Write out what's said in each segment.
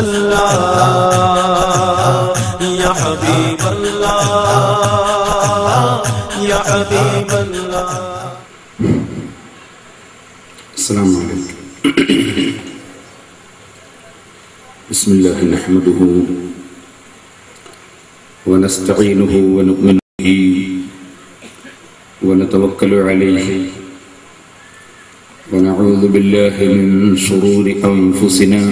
الله يا حبيب الله يا حبيب الله السلام عليكم بسم الله نحمده ونستعينه ونؤمن به ونتوكل عليه ونعوذ بالله من شرور أنفسنا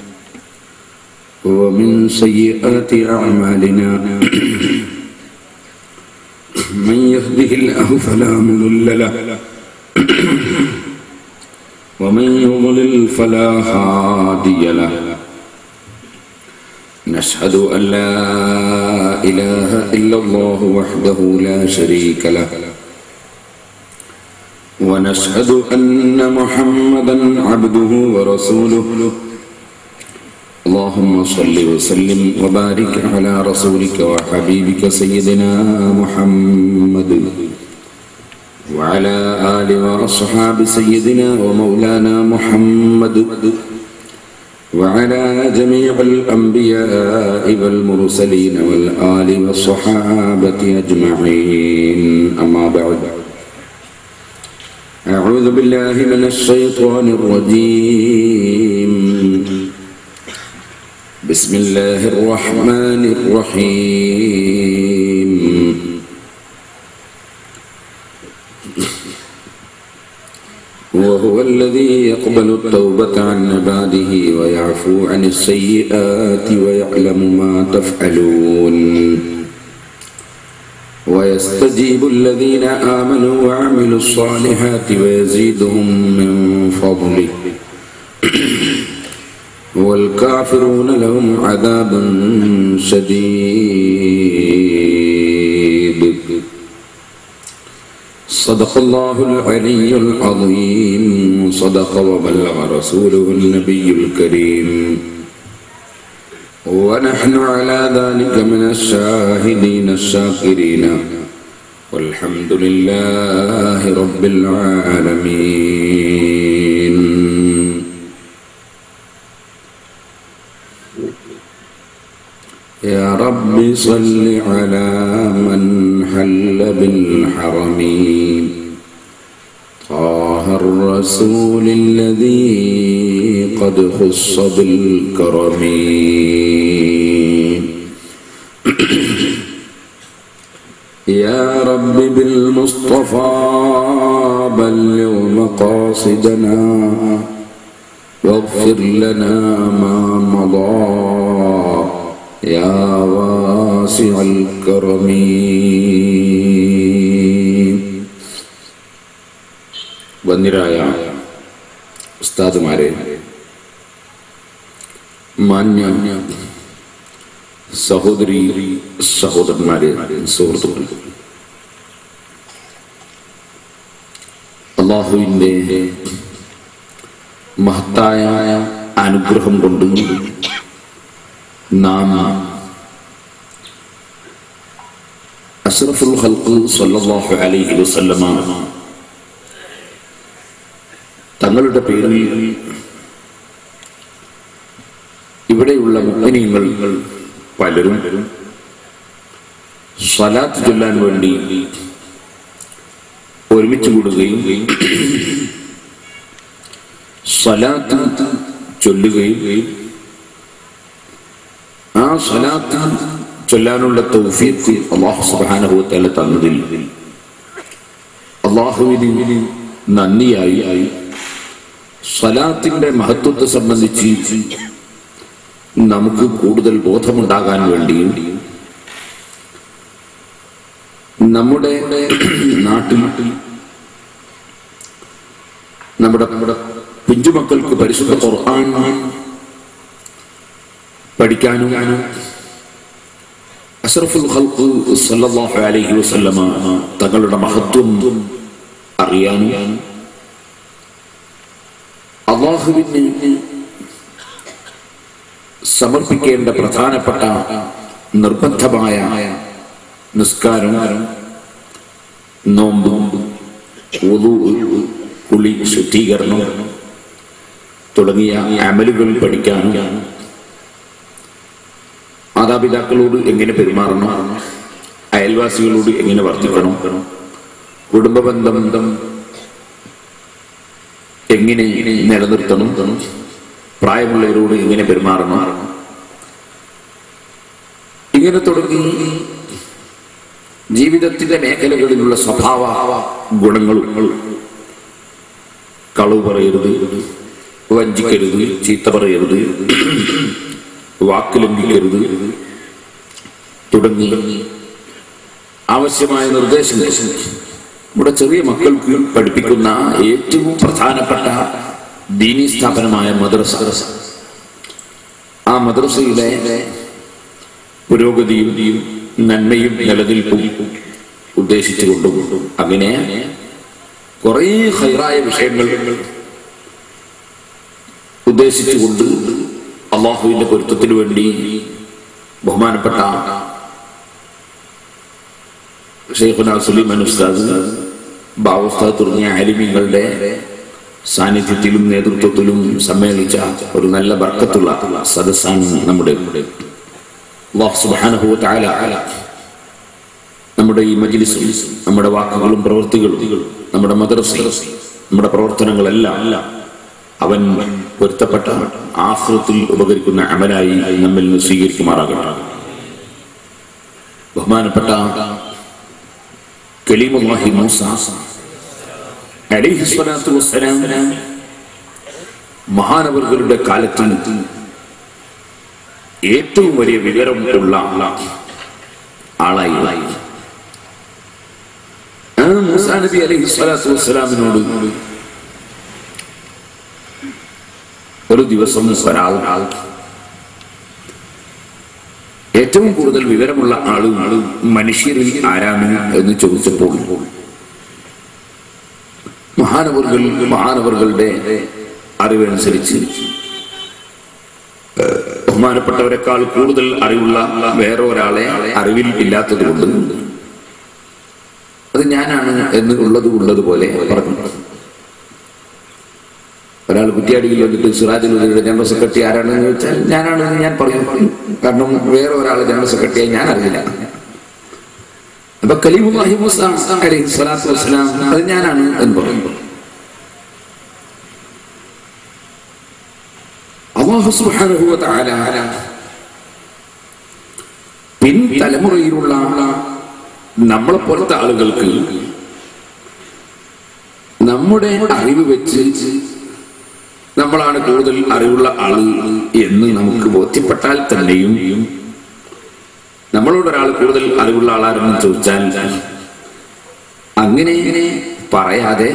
ومن سيئات أعمالنا من يهده الله فلا مضل له ومن يضلل فلا هادي له نشهد أن لا إله إلا الله وحده لا شريك له ونشهد أن محمدا عبده ورسوله اللهم صل وسلم وبارك على رسولك وحبيبك سيدنا محمد وعلى آل وأصحاب سيدنا ومولانا محمد وعلى جميع الأنبياء والمرسلين والآل والصحابة أجمعين أما بعد أعوذ بالله من الشيطان الرجيم بسم الله الرحمن الرحيم وهو الذي يقبل التوبة عن عباده ويعفو عن السيئات ويعلم ما تفعلون ويستجيب الذين آمنوا وعملوا الصالحات ويزيدهم من فضله والكافرون لهم عذاب شديد صدق الله العلي العظيم صدق وبلغ رسوله النبي الكريم ونحن على ذلك من الشاهدين الشاكرين والحمد لله رب العالمين يا رب صل على من حل بالحرم طه الرسول الذي قد خص بالكرم يا رب بالمصطفى بلغ مقاصدنا واغفر لنا ما مضى يا واسع الكرم വന്നിരായ ഉസ്താദുമാരെ മാന്യ സഹോദരി സഹോദരന്മാരെ സുഹൃത്തുക്കൾ അള്ളാഹുവിൻ്റെ മഹത്തായ അനുഗ്രഹം കൊണ്ട് നാം അഷ്റഫുൽ ഖൽഖ് സല്ലല്ലാഹു അലൈഹി വസല്ലമ തങ്ങളുടെ പേരിൽ ഇവിടെയുള്ള മുഗ്മിനീങ്ങൾ പലരും സ്വലാത്ത് ചൊല്ലാൻ വേണ്ടി ഒരുമിച്ച് കൂടുകയും സ്വലാത്ത് ചൊല്ലുകയും ആ സ്വലാത്ത് ചൊല്ലാനുള്ള തൗഫീഖ് അള്ളാഹു സുബ്ഹാനഹു വ തആല തന്നതിൽ അള്ളാഹുവിന് നന്ദിയായി സ്വലാത്തിന്റെ മഹത്വത്തെ സംബന്ധിച്ച് നമുക്ക് കൂടുതൽ ബോധമുണ്ടാകാൻ വേണ്ടിയും നമ്മുടെ നാട്ടിൽ നമ്മുടെ നമ്മുടെ പിഞ്ചുമക്കൾക്ക് പരിശുദ്ധ ഖുർആൻ പഠിക്കാനും അഷ്റഫുൽ ഖൽഖ് സല്ലല്ലാഹു അലൈഹി വസല്ലമ തങ്ങളുടെ മഹത്വം അറിയാനും അള്ളാഹുവിന് സമർപ്പിക്കേണ്ട പ്രധാനപ്പെട്ട നിർബന്ധമായ നിസ്കാരം നോമ്പ് ഉദു, കുളി ശുദ്ധീകരണം തുടങ്ങിയ അമലുകൾ പഠിക്കാനും മാതാപിതാക്കളോട് എങ്ങനെ പെരുമാറണം അയൽവാസികളോട് എങ്ങനെ വർത്തിക്കണം കുടുംബ ബന്ധം എങ്ങനെ നിലനിർത്തണം പ്രായമുള്ളവരോട് എങ്ങനെ പെരുമാറണം ഇങ്ങനെ തുടങ്ങി ജീവിതത്തിന്റെ മേഖലകളിലുള്ള സ്വഭാവ ഗുണങ്ങളും കളവ് പറയരുത് വഞ്ചിക്കരുത് ചീത്ത പറയരുത് വാക്ക് ലംഘിക്കരുത് തുടങ്ങി ആവശ്യമായ നിർദ്ദേശങ്ങൾ ഇവിടെ ചെറിയ മക്കൾക്ക് പഠിപ്പിക്കുന്ന ഏറ്റവും പ്രധാനപ്പെട്ട ദീനീ സ്ഥാപനമായ മദ്രസ ആ മദ്രസയിലെ പുരോഗതിയും നന്മയും നിലനിൽപ്പും ഉദ്ദേശിച്ചുകൊണ്ടും അങ്ങനെ കുറേ ഹൈറായ വിഷയങ്ങൾ ഉദ്ദേശിച്ചുകൊണ്ട് അള്ളാഹുവിന്റെ പൊരുത്തത്തിനു വേണ്ടി ബഹുമാനപ്പെട്ട ഷെയ്ഖുന സുലൈമാൻ ഉസ്താദ് ബാവുസ്താദ് തുടങ്ങിയ ആലിമ്യങ്ങളുടെ സാന്നിധ്യത്തിലും നേതൃത്വത്തിലും സമ്മേളിച്ച ഒരു നല്ല ബർക്കത്തുള്ള സദസ്സാണ് നമ്മുടെ അല്ലാഹു സുബ്ഹാനഹു വ തആല നമ്മുടെ ഈ മജ്ലിസും നമ്മുടെ വാക്കുകളും പ്രവൃത്തികളും നമ്മുടെ മദ്രസയും നമ്മുടെ പ്രവർത്തനങ്ങളെല്ലാം അവൻ പൊരുത്തപ്പെട്ട ആഹൃത്തിൽ ഉപകരിക്കുന്ന അമലായി നമ്മിൽ നിന്ന് സ്വീകരിക്കുമാറാകട്ടെ ബഹുമാനപ്പെട്ട കലീമുല്ലാഹി മൂസ അലൈഹി സ്വലാത്തു വസ്സലാം മഹാനവറുകളുടെ കാലത്ത് ഏറ്റവും വലിയ വിവരം ഉള്ള ആളായി ആ മൂസാ നബി അലൈഹി സ്വലാത്തു വസ്സലാമിനോട് ഒരു ദിവസം ഒരാൾ ഏറ്റവും കൂടുതൽ വിവരമുള്ള ആള് മനുഷ്യരിൽ ആരാണ് എന്ന് ചോദിച്ചപ്പോൾ മഹാനവറുകൾ മഹാനവറുകളുടെ അറിവനുസരിച്ച് ബഹുമാനപ്പെട്ടവരെക്കാൾ കൂടുതൽ അറിവുള്ള വേറെ ഒരാളെ അറിവിൽ ഇല്ലാത്തത് കൊണ്ട് അത് ഞാനാണ് എന്ന് ഉള്ളത് ഉള്ളതുപോലെ പറഞ്ഞു ഒരാൾ കുറ്റിയാടിയിൽ വന്നിട്ട് സിറാജുൽ ഉദയുടെ ജനറൽ സെക്രട്ടറി ആരാണെന്ന് ചോദിച്ചാൽ ഞാനാണെന്ന് ഞാൻ പറയും കാരണം വേറെ ഒരാൾ ജനറൽ സെക്രട്ടറിയായി ഞാൻ അറിയില്ല അപ്പൊ കലീമുല്ലാഹി മൂസ അലൈഹി സ്വലാത്തു വസ്സലാം അത് ഞാനാണ് എന്ന് പറയും അള്ളാഹു സുബ്ഹാനഹു വ തആല പിൻ തലമുറയിലുള്ള നമ്മളെ പോലത്തെ ആളുകൾക്ക് നമ്മുടെ അറിവ് വെച്ച് നമ്മളാണ് കൂടുതൽ അറിവുള്ള ആള് എന്ന് നമുക്ക് ബോധ്യപ്പെട്ടാൽ തന്നെയും നമ്മളോട് ഒരാൾ കൂടുതൽ അറിവുള്ള ആളാരെന്ന് ചോദിച്ചാൽ അങ്ങനെ പറയാതെ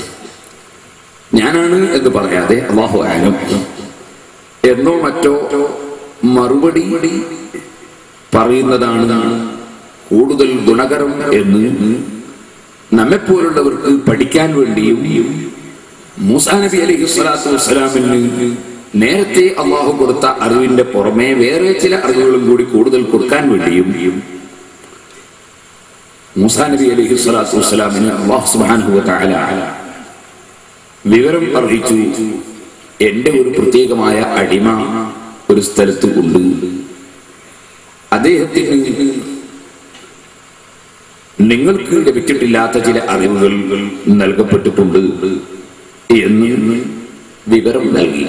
ഞാനാണ് എന്ന് പറയാതെ അള്ളാഹു ആലും എന്നോ മറ്റോ മറുപടി പറയുന്നതാണ് കൂടുതൽ ഗുണകരം എന്ന് നമ്മെപ്പോലുള്ളവർക്ക് പഠിക്കാൻ വേണ്ടിയും മൂസാ നബി അലൈഹി സ്വലാത്തു വസ്സലാമിന് നേരത്തെ അള്ളാഹു കൊടുത്ത അറിവിന്റെ പുറമെ വേറെ ചില അറിവുകളും കൂടി കൂടുതൽ കൊടുക്കാൻ വേണ്ടിയും മൂസാ നബി അലൈഹി സ്വലാത്തു വസ്സലാമിന് അള്ളാഹു സുബ്ഹാനഹു വ തആല വിവരം അറിയിച്ചു എന്റെ ഒരു പ്രത്യേകമായ അടിമ ഒരു സ്ഥലത്ത് ഉണ്ട് അദ്ദേഹത്തിന് നിങ്ങൾക്ക് ലഭിച്ചിട്ടില്ലാത്ത ചില അറിവുകൾ നൽകപ്പെട്ടിട്ടുണ്ട് എന്ന് വിവരം നൽകി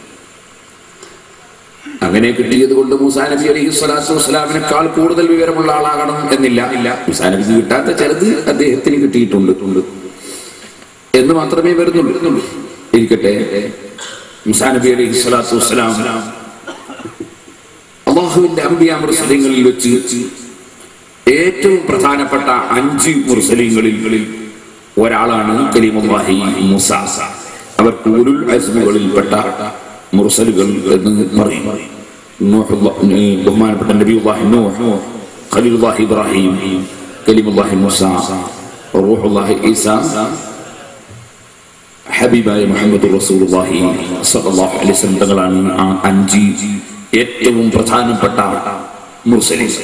അങ്ങനെ കിട്ടിയത് കൊണ്ട് മൂസാ നബി അലൈഹി സ്വലാത്തു വസ്സലാമിനേക്കാൾ കൂടുതൽ വിവരമുള്ള ആളാകണം എന്നില്ല ഇല്ല മൂസാ നബിക്ക് കിട്ടാത്ത ചിലത് അദ്ദേഹത്തിന് കിട്ടിയിട്ടുണ്ട് എന്ന് മാത്രമേ വരുന്നുള്ളൂ ഇരിക്കട്ടെ മൂസാ നബി അലൈഹി സ്വലാത്തു വസ്സലാം അള്ളാഹുവിന്റെ അമ്പിയ മുർസലിങ്ങളിൽ വെച്ച് ഏറ്റവും പ്രധാനപ്പെട്ട അഞ്ച് മുർസലിങ്ങളിൽ ഒരാളാണ് കലീമുല്ലാഹി മൂസ അവർ കൂലുൽ അസ്മുകളിൽപ്പെട്ട മുർസലുകൾ എന്ന് പറയും നൂഹുല്ലാ- ഏ, ബഹുമാനപ്പെട്ട നബിയുല്ലാഹി നൂഹ് ഖലീലുല്ലാഹി ഇബ്രാഹിം കലീമുല്ലാഹി മൂസ റൂഹുല്ലാഹി ഈസ ഹബീബായ മുഹമ്മദ് റസൂലുള്ളാഹി സ്വല്ലല്ലാഹു അലൈഹി വസല്ലം തങ്ങളാണ് ആ അഞ്ച് ഏറ്റവും പ്രധാനപ്പെട്ട മുർസലിങ്ങൾ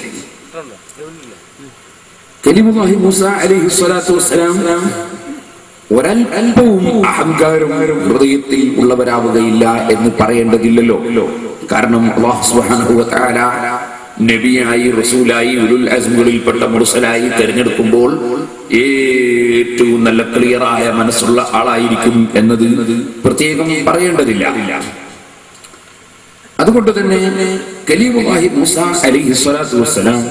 കലിമുല്ലാഹി മൂസ അലൈഹി സ്വലാത്തു വസ്സലാം ഒരൽപ്പവും അഹങ്കാരം ഹൃദയത്തിൽ ഉള്ളവരാവുകയില്ല എന്ന് പറയേണ്ടതില്ലല്ലോ കാരണം അല്ലാഹു സുബ്ഹാനഹു വ തആല നബിയായി റസൂലായി ഉലുൽ അസ്മുകളിൽപ്പെട്ട മുർസലായി തിരഞ്ഞെടുക്കുമ്പോൾ ഏറ്റവും നല്ല ക്ലിയറായ മനസ്സുള്ള ആളായിരിക്കും എന്നത് പ്രത്യേകം പറയേണ്ടതില്ല അതുകൊണ്ട് തന്നെ കലീമുല്ലാഹി മൂസ അലൈഹി സ്വലാത്തു വസ്സലാം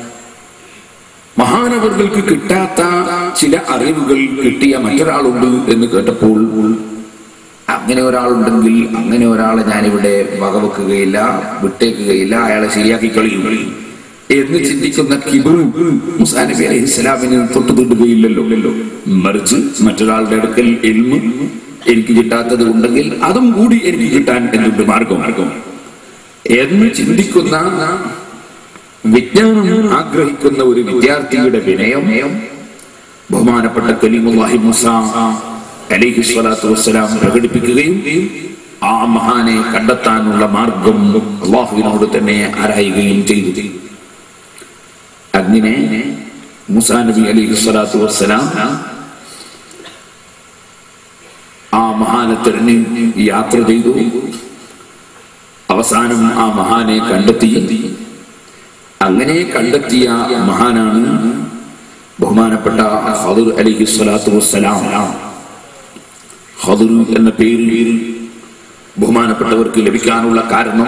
മഹാനവർക്ക് കിട്ടാത്ത ചില അറിവുകൾ കിട്ടിയ മറ്റൊരാളുണ്ട് എന്ന് കേട്ടപ്പോൾ അങ്ങനെ ഒരാളുണ്ടെങ്കിൽ അങ്ങനെ ഒരാളെ ഞാനിവിടെ വകവെക്കുകയില്ല വിട്ടേക്കുകയില്ല അയാളെ ശരിയാക്കി കളിയും എന്ന് ചിന്തിക്കുന്ന കിബിർ മുസാ നബി അലൈഹി ഇസ്ലാമിന് തൊട്ടു തീണ്ടുകയില്ലല്ലോ മറിച്ച് മറ്റൊരാളുടെ അടുക്കൽ എൽമ് എനിക്ക് കിട്ടാത്തത് ഉണ്ടെങ്കിൽ അതും കൂടി എനിക്ക് കിട്ടാൻ എന്തുണ്ട് മാർഗം മാർഗം എന്ന് ചിന്തിക്കുന്ന വിജ്ഞാനം ആഗ്രഹിക്കുന്ന ഒരു വിദ്യാർത്ഥിയുടെ വിനയം ബഹുമാനപ്പെട്ട കലീമുല്ലാഹി മുസ അലൈഹി സ്വലാത്തു വസ്സലാം പ്രകടിപ്പിക്കുകയും ആ മഹാനെ കണ്ടെത്താനുള്ള മാർഗം അള്ളാഹുവിനോട് തന്നെ ആരായുകയും ചെയ്തു അങ്ങനെ മുസാ നബി അലൈഹി സ്വലാത്തു വസ്സലാം ആ മഹാനെ തെരഞ്ഞ് യാത്ര ചെയ്തു അവസാനം ആ മഹാനെ കണ്ടെത്തി അങ്ങനെ കണ്ടെത്തിയ മഹാനാണ് ബഹുമാനപ്പെട്ട ഹദുർ അലിഹി സ്വലാത്തു വസ്സലാം ഹദുർ എന്ന പേര് ബഹുമാനപ്പെട്ടവർക്ക് ലഭിക്കാനുള്ള കാരണം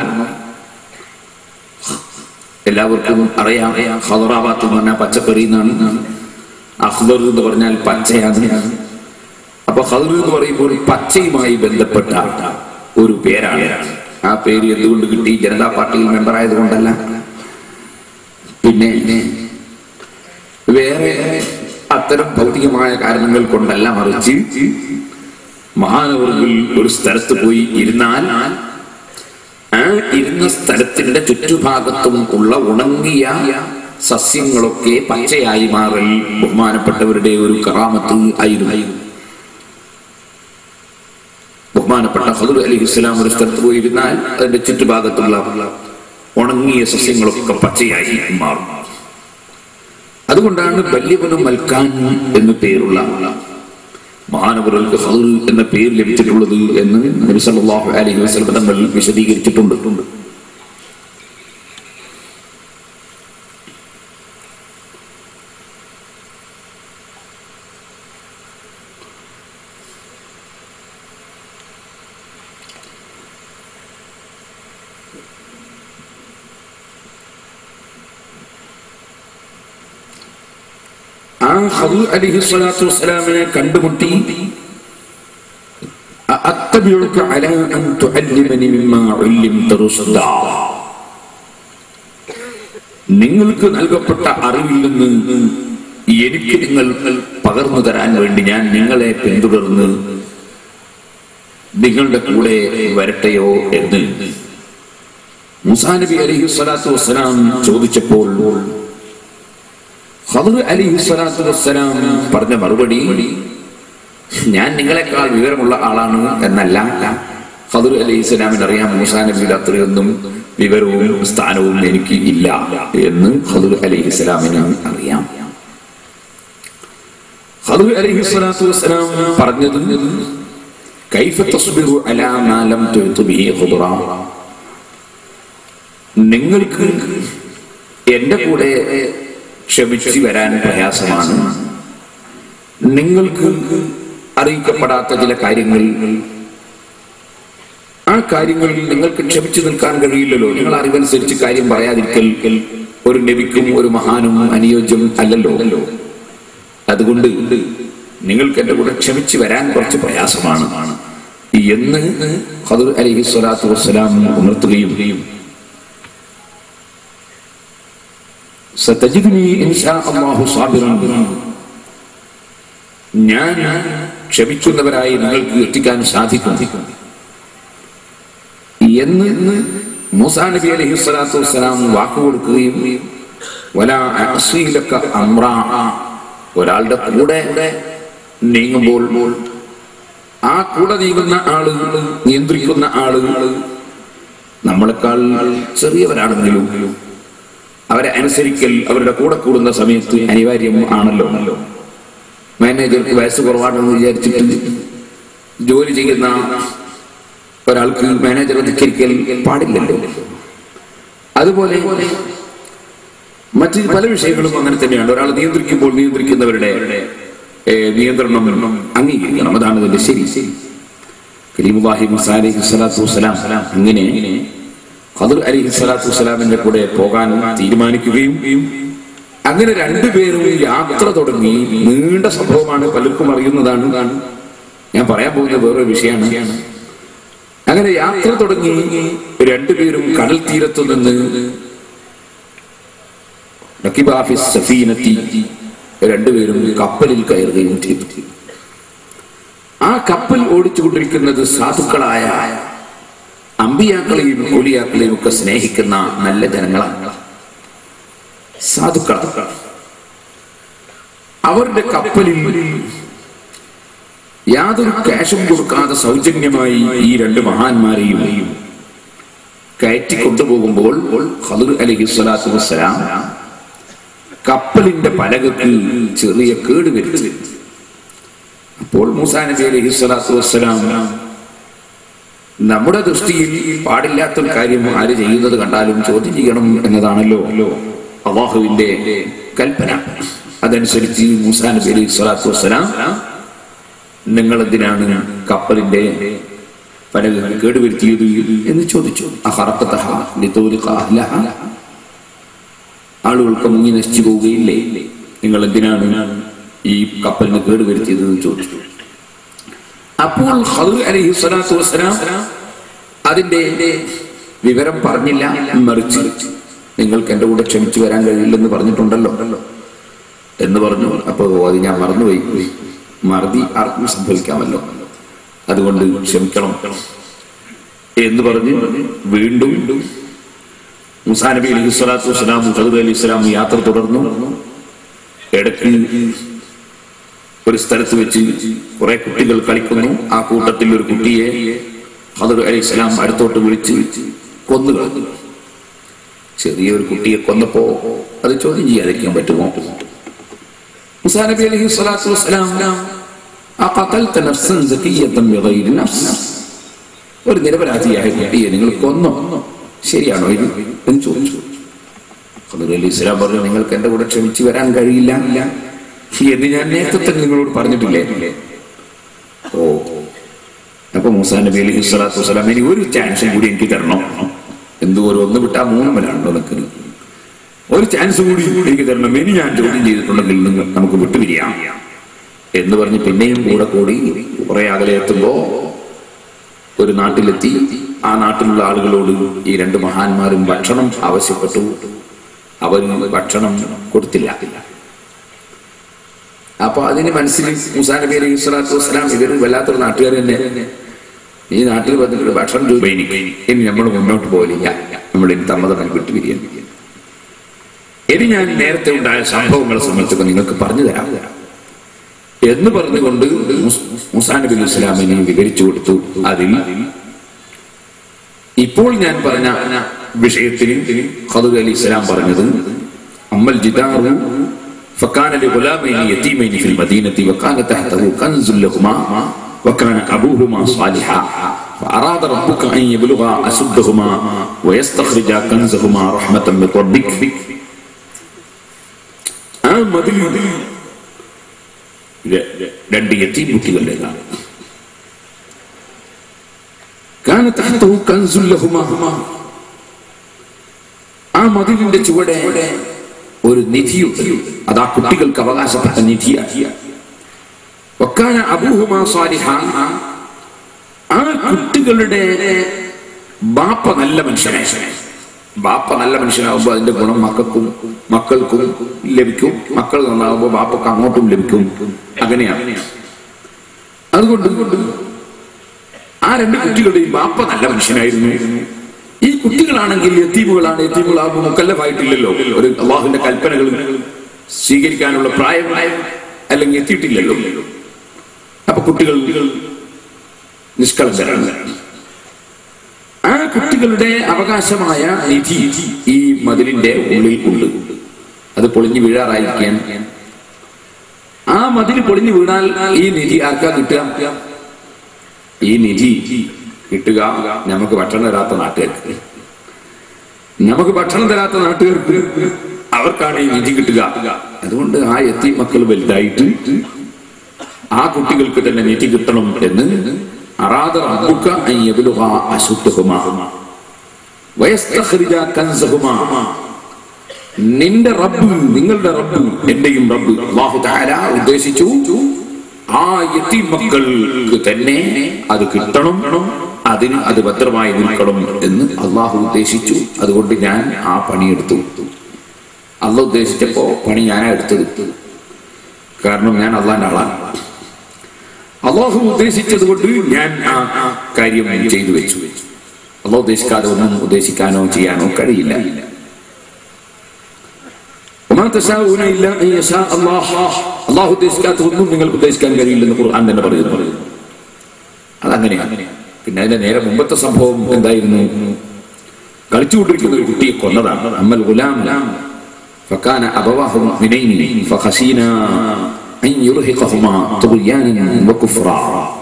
എല്ലാവർക്കും അറിയാം ഹദറാബാത്ത് എന്ന് പറഞ്ഞാൽ പച്ചക്കറി എന്നാണ് അഹ്ദർ എന്ന് പറഞ്ഞാൽ പച്ചയാണ് അപ്പൊ ഹദർ എന്ന് പറയുമ്പോൾ പച്ചയുമായി ബന്ധപ്പെട്ട ഒരു പേരാണ് ആ പേര് എന്തുകൊണ്ട് കിട്ടി ജനതാ പാർട്ടിയിൽ മെമ്പർ ആയതുകൊണ്ടല്ല പിന്നെ വേറെ അത്തരം ഭൗതികമായ കാരണങ്ങൾ കൊണ്ടല്ല മറിച്ച് മഹാനവറുകൾ ഒരു സ്ഥലത്ത് പോയി ഇരുന്നാൽ ആ ഇരുന്ന സ്ഥലത്തിന്റെ ചുറ്റുഭാഗത്തും ഉള്ള ഉണങ്ങിയ സസ്യങ്ങളൊക്കെ പച്ചയായി മാറൽ ബഹുമാനപ്പെട്ടവരുടെ ഒരു കറാമത്ത് ആയിരുന്നു ബഹുമാനപ്പെട്ട ഹദുർ അലി ഇസ്ലാം ഒരു സ്ഥലത്ത് പോയിരുന്നാൽ അതിന്റെ ചുറ്റുഭാഗത്തുള്ള ഉണങ്ങിയ സസ്യങ്ങളൊക്കെ പച്ചയായി മാറും അതുകൊണ്ടാണ് ബല്യവനം മൽക്കാൻ എന്ന് പേരുള്ള മഹാനവറുകൾക്ക് ഹദുർ എന്ന പേര് ലഭിച്ചിട്ടുള്ളത് എന്ന് നബി സല്ലല്ലാഹു അലൈഹി വസല്ലം തങ്ങൾ വിശദീകരിച്ചിട്ടുണ്ട് ആ ഹദൂർ അലിഹി സ്വലാത്തു വസ്സലാമിനെ കണ്ടുമുട്ടി അത്തബിഴുക അലാ അൻ തുഅല്ലിമനി മിമ്മാ ഉല്ലിംത റുഷ്ദാ നിങ്ങൾക്ക് നൽകപ്പെട്ട അറിവിൽ നിന്ന് എനിക്ക് നിങ്ങൾ പകർന്നു തരാൻ വേണ്ടി ഞാൻ നിങ്ങളെ പിന്തുടർന്ന് നിങ്ങളുടെ കൂടെ വരട്ടെയോ എന്ന് മുസാ നബി അലൈഹി സ്വലാത്തു വസ്സലാം ചോദിച്ചപ്പോൾ ഖദർ അലിഹി സ്വലാത്തു വസ്സലാം പറഞ്ഞ മറുപടി ഞാൻ നിങ്ങളെക്കാൾ വിവരമുള്ള ആളാണ് എന്നല്ല ഖദർ അലൈഹി സ്വലാമിന് അറിയാം മൂസാ നബിയുടെ അത്രയൊന്നും വിവരവും സ്ഥാനവും എനിക്ക് ഇല്ല എന്ന് ഖദർ അലൈഹി സ്വലാമിന് അറിയാം ഖദർ അലൈഹി സ്വലാത്തു വസ്സലാം പറഞ്ഞത് കൈഫ തസ്ബിറു അലാ മാ ലം തുഅ്തു ബിഹി ഖുദ്റ നിങ്ങൾക്ക് എന്റെ കൂടെ ക്ഷമിച്ചു വരാൻ പ്രയാസമാണ് നിങ്ങൾക്ക് അറിയിക്കപ്പെടാത്ത ചില കാര്യങ്ങൾ ആ കാര്യങ്ങളിൽ നിങ്ങൾക്ക് ക്ഷമിച്ചു നിൽക്കാൻ കഴിയില്ലല്ലോ നിങ്ങൾ അറിവനുസരിച്ച് കാര്യം പറയാതിരിക്കൽ ഒരു നബിക്കും ഒരു മഹാനും അനുയോജ്യം അല്ലല്ലോ അതുകൊണ്ട് നിങ്ങൾക്ക് എന്റെ കൂടെ ക്ഷമിച്ചു വരാൻ കുറച്ച് പ്രയാസമാണ് എന്ന് ഖദർ അലൈഹി സ്വലാത്തു വസ്സലാം ഉണർത്തുകയും സതജിദ്നി ഇൻഷാ അല്ലാഹു സാബിറൻ ഞാൻ ക്ഷമിക്കുന്നവരായി നിങ്ങൾക്ക് എത്തിക്കാൻ സാധിക്കും എന്ന് മൂസാ നബി അലൈഹി സ്വലാത്തു വസ്സലാം വാക്കുകൊടുക്കുകയും വല അസീലക്ക അമ്ര ഒരാളുടെ കൂടെ നീങ്ങുമ്പോൾ ആ കൂടെ നീങ്ങുന്ന ആള് നിയന്ത്രിക്കുന്ന ആള് നമ്മളെക്കാൾ ചെറിയവരാണെങ്കിലും അവരെ അനുസരിക്കൽ അവരുടെ കൂടെ കൂടുന്ന സമയത്ത് അനിവാര്യം ആണല്ലോ മാനേജർക്ക് വയസ്സ് കുറവാണെന്ന് വിചാരിച്ചിട്ട് ജോലി ചെയ്യുന്ന ഒരാൾക്ക് മാനേജർ ധിക്കരിക്കൽ പാടില്ലല്ലോ അതുപോലെ മറ്റ് പല വിഷയങ്ങളും അങ്ങനെ തന്നെയാണ് ഒരാൾ നിയന്ത്രിക്കുമ്പോൾ നിയന്ത്രിക്കുന്നവരുടെ ഏ, നിയന്ത്രണം അംഗീകരിക്കണം അതാണ് ഇതിന്റെ ശരി കരീമുല്ലാഹി മുസാ അലൈഹി സ്വലാത്തു വസ്സലാം അങ്ങനെ ഖദർ അലൈഹി സ്വലാത്തു വസ്സലാമിന്റെ കൂടെ പോകാൻ തീരുമാനിക്കുകയും അങ്ങനെ രണ്ടുപേരും യാത്ര തുടങ്ങി നീണ്ട സംഭവമാണ് പലർക്കും അറിയുന്നതാണ് ഞാൻ പറയാൻ പോകുന്ന വേറൊരു വിഷയമാണ് അങ്ങനെ യാത്ര തുടങ്ങി രണ്ടുപേരും കടൽ തീരത്തു നിന്ന് റക്കിബാ ഫി സഫീനത്തി രണ്ടുപേരും കപ്പലിൽ കയറുകയും ചെയ്തു ആ കപ്പൽ ഓടിച്ചുകൊണ്ടിരിക്കുന്നത് സാധുക്കളായ അമ്പിയാക്കളെയും ഒലിയാക്കളെയും ഒക്കെ സ്നേഹിക്കുന്ന നല്ല ജനങ്ങളാണ് സാധുക്കളാണ് അവരുടെ കപ്പലിൽ യാതൊരു ക്യാഷും കൊടുക്കാതെ സൗജന്യമായി ഈ രണ്ട് മഹാന്മാരെയും കയറ്റി കൊണ്ടുപോകുമ്പോൾ ഖദർ അലഹി സ്വലാത്തു വസ്സലാം കപ്പലിന്റെ പലകക്ക് ചെറിയ കേട് വരുത്തി അപ്പോൾ മൂസാ നബി അലൈഹി സ്വലാത്തു വസ്സലാം നമ്മുടെ ദൃഷ്ടിയിൽ പാടില്ലാത്തൊരു കാര്യം ആര് ചെയ്യുന്നത് കണ്ടാലും ചോദ്യം ചെയ്യണം എന്നതാണല്ലോ അള്ളാഹുവിന്റെ കൽപ്പന അതനുസരിച്ച് മൂസാ നബി അലൈഹി സ്വലാത്തു വസ്സലാം നിങ്ങൾ എന്തിനാണ് കപ്പലിന്റെ പലക കേടുവരുത്തിയത് എന്ന് ചോദിച്ചു അഹറക്കത്തഹ ലിതൗലിഖ അഹ്ലഹ. ആളുകൾക്ക് മുങ്ങി നശിച്ചു പോവുകയില്ലേ നിങ്ങൾ എന്തിനാണ് ഈ കപ്പലിന് കേടുവരുത്തിയത് എന്ന് ചോദിച്ചു അപ്പോൾ ഖദർ അലൈഹി സ്വലാത്തു വസ്സലാം അതിന്റെ വിവരം പറഞ്ഞില്ല മറിച്ച് നിങ്ങൾക്ക് എന്റെ കൂടെ ക്ഷമിച്ചു വരാൻ കഴിയില്ലെന്ന് പറഞ്ഞിട്ടുണ്ടല്ലോ എന്ന് പറഞ്ഞു അപ്പൊ അത് ഞാൻ മറന്നുപോയി മറതി ആർക്കും സംഭവിക്കാമല്ലോ അതുകൊണ്ട് ക്ഷമിക്കണം എന്ന് പറഞ്ഞ് വീണ്ടും മുസാ നബി അലൈഹി സ്വലാത്തു വസ്സലാം ഖദർ അലി ഇസ്ലാം യാത്ര തുടർന്നു ഇടയ്ക്ക് ഒരു സ്ഥലത്ത് വെച്ച് കുറെ കുട്ടികൾ കളിക്കുന്നു ആ കൂട്ടത്തിൽ ഒരു കുട്ടിയെ ഖദർ അലൈഹി സ്വലാം അടുത്തോട്ട് വിളിച്ച് കൊന്നു കളഞ്ഞു ചെറിയൊരു കുട്ടിയെ കൊന്നപ്പോ അത് ചോദ്യം ചെയ്യാതിരിക്കാൻ പറ്റുമോ മുസാ നബി അലൈഹി സ്വലാത്തു വസ്സലാം അഖതൽത നഫ്സൻ സകിയ്യതൻ ബിഗൈരി നഫ്സ് ഒരു നിരപരാധിയായ കുട്ടിയെ നിങ്ങൾ കൊന്നോ ശരിയാണോ ഇത് എന്ന് ചോദിച്ചു ഖദർ അലൈഹി സ്വലാം പറഞ്ഞു നിങ്ങൾക്ക് എന്റെ കൂടെ ക്ഷമിച്ചു വരാൻ കഴിയില്ല എന്ന് ഞാൻ നേരത്തെ തന്നെ നിങ്ങളോട് പറഞ്ഞിട്ടില്ലേ ഓ അപ്പൊ മൂസാ നബി അലൈഹി സ്വലാത്തു വസ്സലാം ഇനി ഒരു ചാൻസും കൂടി എനിക്ക് തരണം എന്തോ ഒരു ഒന്ന് വിട്ടാ മൂന്നമലാണല്ലോ നിൽക്കുന്നത് ഒരു ചാൻസ് കൂടി എനിക്ക് തരണം ഇനി ഞാൻ ചോദ്യം ചെയ്തിട്ടുണ്ടെങ്കിൽ നിങ്ങൾ നമുക്ക് വിട്ടുപിരിയാം എന്ന് പറഞ്ഞ് പിന്നെയും കൂടെ കൂടി കുറെ അകലെ എത്തുമ്പോ ഒരു നാട്ടിലെത്തി ആ നാട്ടിലുള്ള ആളുകളോട് ഈ രണ്ട് മഹാന്മാരും ഭക്ഷണം ആവശ്യപ്പെട്ടു അവർ ഭക്ഷണം കൊടുത്തില്ല അപ്പൊ അതിന് മനസ്സിൽ മുസാ നബി അലൈഹി സ്വലാത്തു വസ്സലാം ഇവര് വല്ലാത്തൊരു നാട്ടുകാർ തന്നെ ഈ നാട്ടിൽ വന്നിട്ട് ഭക്ഷണം ചോദിച്ചു എനിക്ക് ഇനി നമ്മൾ മുന്നോട്ട് പോലില്ല നമ്മൾ ഇനി തമ്മതം വിട്ടുപിരിയാൻ ഇനി ഞാൻ നേരത്തെ ഉണ്ടായ സംഭവങ്ങളെ സംബന്ധിച്ചൊക്കെ നിങ്ങൾക്ക് പറഞ്ഞു തരാം എന്ന് പറഞ്ഞുകൊണ്ട് മുസ്- മുസാ നബി അലൈഹി ഇസ്ലാമിനെ വിവരിച്ചു കൊടുത്തു അതിൽ ഇപ്പോൾ ഞാൻ പറഞ്ഞ വിഷയത്തിൽ ഖദർ അലി ഇസ്ലാം പറഞ്ഞത് അമ്മൽ ജിദാറു فكان لغلامين يتيمين في المدينة وكان تحته كنز لهما وكان أبوهما صالحا فأراد ربك أن يبلغا أشدهما ويستخرجا كنزهما رحمة من ربك ആ മതിൽ ര- ര- രണ്ട് എത്തി കുട്ടികളുടേതാണ് كان تحته كنز لهما ആ മതിലിന്റെ ചുവടെ ഒരു നിധിയുണ്ട് അത് ആ കുട്ടികൾക്ക് അവകാശപ്പെട്ട നിധിയാണ് വക്കാന അബൂഹുമാ സാലിഹ ആ കുട്ടികളുടെ ബാപ്പ നല്ല മനുഷ്യനായി ബാപ്പ നല്ല മനുഷ്യനാകുമ്പോൾ അതിന്റെ ഗുണം മക്കൾക്കും മക്കൾക്കും ലഭിക്കും മക്കൾ നന്നാകുമ്പോൾ ബാപ്പക്ക് അങ്ങോട്ടും ലഭിക്കും അങ്ങനെയാണ് അതുകൊണ്ട് ആ രണ്ട് കുട്ടികളുടെയും ബാപ്പ നല്ല മനുഷ്യനായിരുന്നു ഈ കുട്ടികളാണെങ്കിൽ എത്തീമുകളാണ് എത്തീമുകളാകുമ്പോൾ മുക്കല്ലഫായിട്ടില്ലല്ലോ ഒരു അള്ളാഹുവിന്റെ കൽപ്പനകൾ സ്വീകരിക്കാനുള്ള പ്രായം അല്ലെങ്കിൽ എത്തിയിട്ടില്ലല്ലോ അപ്പൊ കുട്ടികൾ നിഷ്കളങ്കരാണ് ആ കുട്ടികളുടെ അവകാശമായ നിധി ഈ മതിലിന്റെ ഉള്ളിൽ ഉണ്ട് അത് പൊളിഞ്ഞു വീഴാറായിരിക്കാൻ ആ മതിൽ പൊളിഞ്ഞു വീണാൽ ഈ നിധി ആർക്കാ കിട്ടുക ഈ നിധി കിട്ടുക നമുക്ക് ഭക്ഷണം തരാത്ത നാട്ടുകാർക്ക് നമുക്ക് ഭക്ഷണം തരാത്ത നാട്ടുകാർക്ക് അവർക്കാണ് ഈ നിധി കിട്ടുക അതുകൊണ്ട് ആ എത്തി മക്കൾ വലുതായിട്ട് ആ കുട്ടികൾക്ക് തന്നെ നിധി കിട്ടണം എന്ന് അറാദ റബ്ബുക അൻ യബ്ലുഗ അശുദ്ധഹുമാ വയസ്തഖ്രിജ കൻസഹുമാ നിന്റെ റബ്ബ് നിങ്ങളുടെ റബ്ബ് എന്റെയും റബ്ബ് അല്ലാഹു തആല ഉദ്ദേശിച്ചു ആ യത്തീം മക്കൾക്ക് തന്നെ അത് കിട്ടണം അതിന് അത് ഭദ്രമായി നിൽക്കണം എന്ന് അള്ളാഹു ഉദ്ദേശിച്ചു അതുകൊണ്ട് ഞാൻ ആ പണിയെടുത്തു അല്ല ഉദ്ദേശിച്ചപ്പോ പണി ഞാനാ എടുത്തത് കാരണം ഞാൻ അള്ളാന്റെ ആളാണ് അള്ളാഹു ഉദ്ദേശിച്ചത് കൊണ്ട് ഞാൻ ആ കാര്യം ചെയ്തു വെച്ചു അള്ളാഹു ഉദ്ദേശിക്കാതെ ഒന്നും ഉദ്ദേശിക്കാനോ ചെയ്യാനോ കഴിയില്ല وما تشاءون إلا أن يشاء الله അള്ളാഹു ഉദ്ദേശിക്കാത്ത ഒന്നും നിങ്ങൾക്ക് ഉദ്ദേശിക്കാൻ കഴിയില്ലെന്ന് ഖുർആൻ തന്നെ പറയുന്നു അതങ്ങനെയാണ് പിന്നെ അതിന്റെ നേരെ മുമ്പത്തെ സംഭവം എന്തായിരുന്നു കളിച്ചുകൊണ്ടിരിക്കുന്ന ഒരു കുട്ടിയെ കൊന്നതാണ് അമ്മൽ ഗുലാം فكان أبواه مؤمنين فخشينا أن يرهقهما طغيانا وكفرا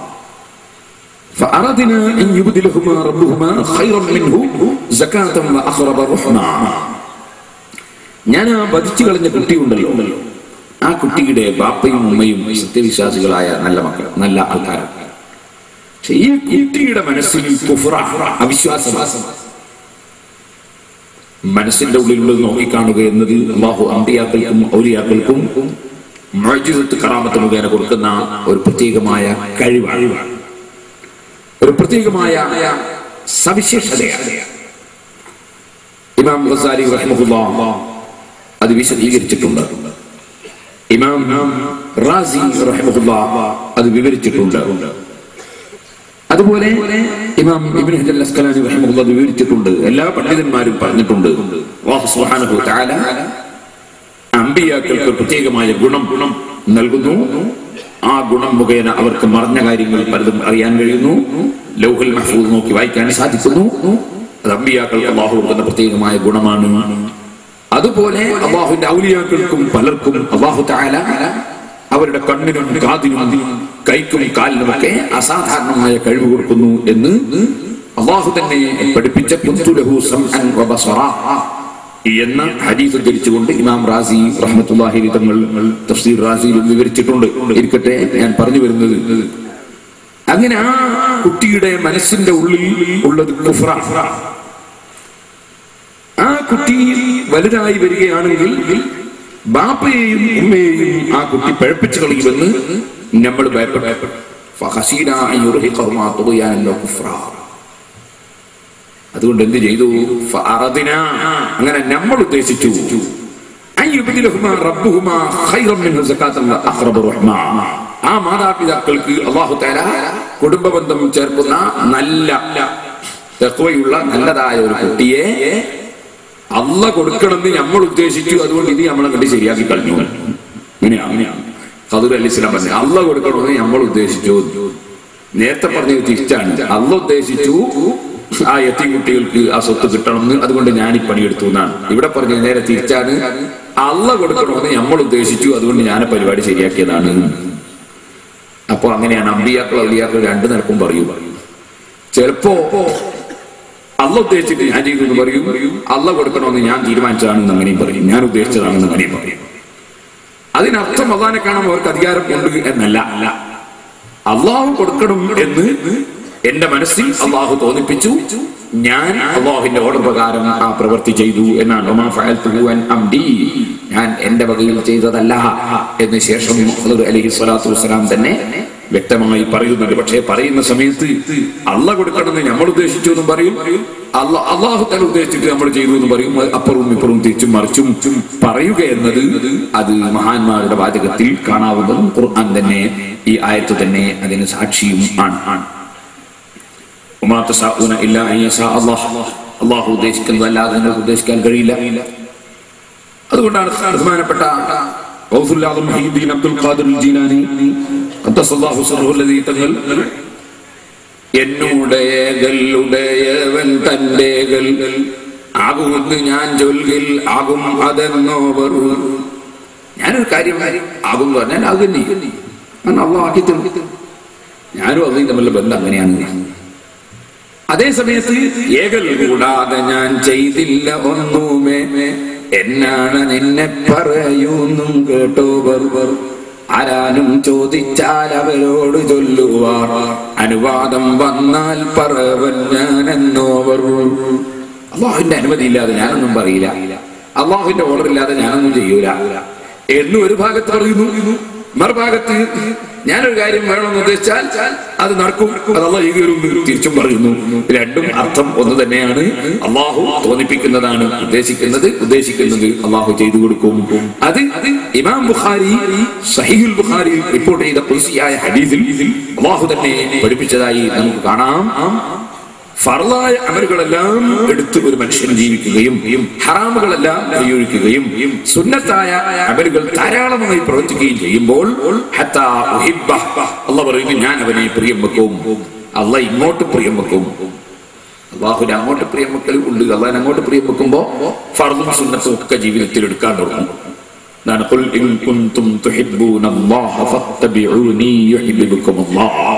فأردنا أن يبدلهما ربهما خيرا منه زكاة وأقرب رحما ഞാൻ ആ വധിച്ചു കളഞ്ഞ കുട്ടിയുണ്ടല്ലോ ആ കുട്ടിയുടെ ബാപ്പയും ഉമ്മയും സത്യവിശ്വാസികളായ നല്ല മക്കൾ നല്ല ആൾക്കാരാണ് പക്ഷെ ഈ കുട്ടിയുടെ മനസ്സിൽ കുഫ്ര, അവിശ്വാസം മനസ്സിന്റെ ഉള്ളിലുള്ളത് നോക്കിക്കാണുക എന്നത് അള്ളാഹു അമ്പിയാക്കൾക്കും ഔലിയാക്കൾക്കും മൊഴിജിതത്ത് കറാമത്ത് മുഖേന കൊടുക്കുന്ന ഒരു പ്രത്യേകമായ കഴിവാണ് ഒരു പ്രത്യേകമായ സവിശേഷതയാണ് ഇമാം ഗസാലി റഹ്മഹുല്ലാ അത് വിശദീകരിച്ചിട്ടുണ്ട് ഇമാം റാസി റഹ്മഹുല്ലാ അത് വിവരിച്ചിട്ടുണ്ട് അതുപോലെ ഇമാം ഇബ്നു ഹജർ അസ്കലാനി റഹിമഹുല്ലാ അത് വിവരിച്ചിട്ടുണ്ട് എല്ലാ പണ്ഡിതന്മാരും പറഞ്ഞിട്ടുണ്ട് അല്ലാഹു സുബ്ഹാനഹു വ തആല അമ്പിയാക്കൾക്ക് പ്രത്യേകമായ ഗുണം ഗുണം നൽകുന്നു ആ ഗുണം മുഖേന അവർക്ക് മറഞ്ഞ കാര്യങ്ങൾ പലതും അറിയാൻ കഴിയുന്നു ലൗഹൽ മഹ്ഫൂദ് നോക്കി വായിക്കാൻ സാധിക്കുന്നു അത് അമ്പിയാക്കൾക്ക് അള്ളാഹു കൊടുക്കുന്ന പ്രത്യേകമായ ഗുണമാണ് അതുപോലെ അള്ളാഹുവിന്റെ ഔലിയാക്കൾക്കും പലർക്കും അള്ളാഹു തആല അവരുടെ കണ്ണിനും കാതിനും കൈക്കും കാലിനുമൊക്കെ അസാധാരണമായ കഴിവ് കൊടുക്കുന്നു എന്ന് അള്ളാഹു തന്നെ പഠിപ്പിച്ച കുന്തുലഹു സംഅൻ വബസറ എന്ന ഹദീസ് ഉദ്ധരിച്ചുകൊണ്ട് ഇമാം റാസി റഹ്മത്തുള്ളാഹി തങ്ങൾ തഫ്സീർ റാസിയിലും വിവരിച്ചിട്ടുണ്ട് ഇരിക്കട്ടെ ഞാൻ പറഞ്ഞു വരുന്നത് അങ്ങനെ ആ കുട്ടിയുടെ മനസ്സിന്റെ ഉള്ളിൽ ഉള്ളത് കുഫ്ര ആ കുട്ടി വലുതായി വരികയാണെങ്കിൽ ബാപ്പയെയും ഉമ്മയെയും ആ കുട്ടി പഴപ്പിച്ചു കളയുമെന്ന് നമ്മൾ ഭയപ്പെട്ടു ഫഹസീന അൻ യുർഹിഖഹുമാ തുഗ്യാനൻ വകുഫ്രാ. അതുകൊണ്ട് എന്ത് ചെയ്തു ഫഅറദിന അങ്ങനെ നമ്മൾ ഉദ്ദേശിച്ചു അൻ യുബ്ദിലഹുമാ റബ്ബുഹുമാ ഖൈറൻ മിൻഹു സകാത്തൻ വഅഖ്റബ റഹ്മാ. ആ മാതാപിതാക്കൾക്ക് അള്ളാഹു തആല കുടുംബ ബന്ധം ചേർക്കുന്ന നല്ല തഖ്വയുള്ള നല്ലതായ ഒരു കുട്ടിയെ അല്ല കൊടുക്കണമെന്ന് നമ്മൾ ഉദ്ദേശിച്ചു അതുകൊണ്ട് ഇത് നമ്മളെ കണ്ടി ശരിയാക്കി കളഞ്ഞു ഇങ്ങനെയാണ് ഖദർ അലി ഇസ്ലാം പറഞ്ഞു അല്ല കൊടുക്കണമെന്ന് നമ്മൾ ഉദ്ദേശിച്ചു നേരത്തെ പറഞ്ഞത് തിരിച്ചാണ് അല്ല ഉദ്ദേശിച്ചു ആ എത്തി കുട്ടികൾക്ക് ആ സ്വത്ത് കിട്ടണമെന്ന് അതുകൊണ്ട് ഞാൻ ഈ പണിയെടുത്തു എന്നാണ് ഇവിടെ പറഞ്ഞത് നേരെ തിരിച്ചാണ് അല്ല കൊടുക്കണമെന്ന് നമ്മൾ ഉദ്ദേശിച്ചു അതുകൊണ്ട് ഞാൻ ആ പരിപാടി ശരിയാക്കിയതാണ് അപ്പൊ അങ്ങനെയാണ് അമ്പിയാക്കൾ അലിയാക്കൾ രണ്ടു നിലക്കും പറയും ചിലപ്പോ അല്ല ഉദ്ദേശിച്ചിട്ട് ഞാൻ ചെയ്തു എന്ന് പറയും അല്ല കൊടുക്കണമെന്ന് ഞാൻ തീരുമാനിച്ചതാണെന്ന് അങ്ങനെയും പറയും ഞാൻ ഉദ്ദേശിച്ചതാണെന്ന് അങ്ങനെയും പറയും അതിനർത്ഥം അള്ളാനെ കാണാൻ അവർക്ക് അധികാരം ഉണ്ട് എന്നല്ല അല്ല അള്ളാഹു കൊടുക്കണം എന്ന് എന്റെ മനസ്സിൽ അള്ളാഹു തോന്നിപ്പിച്ചു ഞാൻ അള്ളാഹുവിന്റെ ഓർഡർ പ്രകാരം ആ പ്രവൃത്തി ചെയ്തു എന്നാണ് ഒമാ ഫഅൽതുഹു അൻ അംദി. ഞാൻ എന്റെ വകയിൽ ചെയ്തതല്ല എന്ന് ശേഷം ഹദർ അലൈഹി സ്വലാത്തു വസ്സലാം തന്നെ വ്യക്തമായി പറയുന്നുണ്ട് പക്ഷേ പറയുന്ന സമയത്ത് അള്ള കൊടുക്കണമെന്ന് നമ്മൾ ഉദ്ദേശിച്ചു എന്നും പറയും അല്ല അള്ളാഹു തന്നെ ഉദ്ദേശിച്ചിട്ട് നമ്മൾ ചെയ്തു എന്ന് പറയും അത് അപ്പുറവും ഇപ്പുറവും തിരിച്ചും മറിച്ചും പറയുക എന്നത് അത് മഹാന്മാരുടെ വാചകത്തിൽ കാണാവുന്നതും ഖുർആൻ തന്നെ ഈ ആയത്ത് തന്നെ അതിന് സാക്ഷിയും ആണ് ആണ് وما تشاءون إلا أن يشاء الله അള്ളാഹു ഉദ്ദേശിക്കുന്നതല്ലാതെ നിങ്ങൾക്ക് ഉദ്ദേശിക്കാൻ കഴിയില്ല അതുകൊണ്ടാണ് ബഹുമാനപ്പെട്ട ഗൗസുൽ ആദം മുഹീദ്ദീൻ അബ്ദുൽ ഖാദിർ ജീലാനി ഖദ്ദസല്ലാഹു സിർറഹു അല്ലദീ തങ്ങൾ എന്നുടയകളുടയവൻ തന്റെകൾ ആകുമെന്ന് ഞാൻ ചൊല്ലിൽ ആകും അതെന്നോവർ ഞാനൊരു കാര്യം ആകും എന്ന് പറഞ്ഞാൽ ആകുന്നേ കാരണം അള്ളാഹ് ആക്കി തരും ഞാനും അതും തമ്മിലുള്ള ബന്ധം അങ്ങനെയാണ് അതേ സമയത്ത് ഏകൽ കൂടാതെ ഞാൻ ചെയ്തില്ല ഒന്നുമേ എന്നാണ് നിന്നെ പറയുന്നും കേട്ടോവർ ആരാനും ചോദിച്ചാൽ അവരോട് ചൊല്ലുവാർ അനുവാദം വന്നാൽ പറവൻ ഞാനെന്നോവർ അള്ളാഹുവിന്റെ അനുമതി ഇല്ലാതെ ഞാനൊന്നും പറയില്ല അള്ളാഹുവിന്റെ ഓർഡർ ഇല്ലാതെ ഞാനൊന്നും ചെയ്യൂല എന്ന് ഒരു ഭാഗത്ത് പറയുന്നു മറുഭാഗത്ത് ഞാനൊരു കാര്യം വേണമെന്ന് ഉദ്ദേശിച്ചാൽ അത് നടക്കും അത് അള്ളാഹ് ചെയ്തു തിരിച്ചും പറയുന്നു രണ്ടും അർത്ഥം ഒന്ന് തന്നെയാണ് അള്ളാഹു തോന്നിപ്പിക്കുന്നതാണ് ഉദ്ദേശിക്കുന്നത് ഉദ്ദേശിക്കുന്നത് അള്ളാഹു ചെയ്തു കൊടുക്കും അത് ഇമാം ബുഖാരി സഹീഹുൽ ബുഖാരി റിപ്പോർട്ട് ചെയ്ത കുൽസിയായ ഹദീസിൽ അള്ളാഹു തന്നെ പഠിപ്പിച്ചതായി നമുക്ക് കാണാം ഫർലായ അമലുകളെല്ലാം എടുത്ത് ഒരു മനുഷ്യൻ ജീവിക്കുകയും ഹറാമുകളെല്ലാം പ്രയോഗിക്കുകയും സുന്നത്തായ അമലുകൾ ധാരാളമായി പ്രവർത്തിക്കുകയും ചെയ്യുമ്പോൾ ഹത്താ ഉഹിബ്ബ. അള്ളാഹ് പറയുന്നു ഞാൻ അവനെ പ്രിയം വെക്കും അല്ല ഇങ്ങോട്ട് പ്രിയം വെക്കും അള്ളാഹുവിന് അങ്ങോട്ട് പ്രിയം വെക്കൽ ഉണ്ട് അള്ളാഹിന് അങ്ങോട്ട് പ്രിയം വെക്കുമ്പോ ഫർദും സുന്നത്തും ഒക്കെ ജീവിതത്തിൽ എടുക്കാൻ തുടങ്ങും എന്താണ് ഖുൽ ഇൻ കുൻതും തുഹിബ്ബൂനല്ലാഹ ഫത്തബിഊനി യുഹിബ്ബുക്കുമുല്ലാഹ്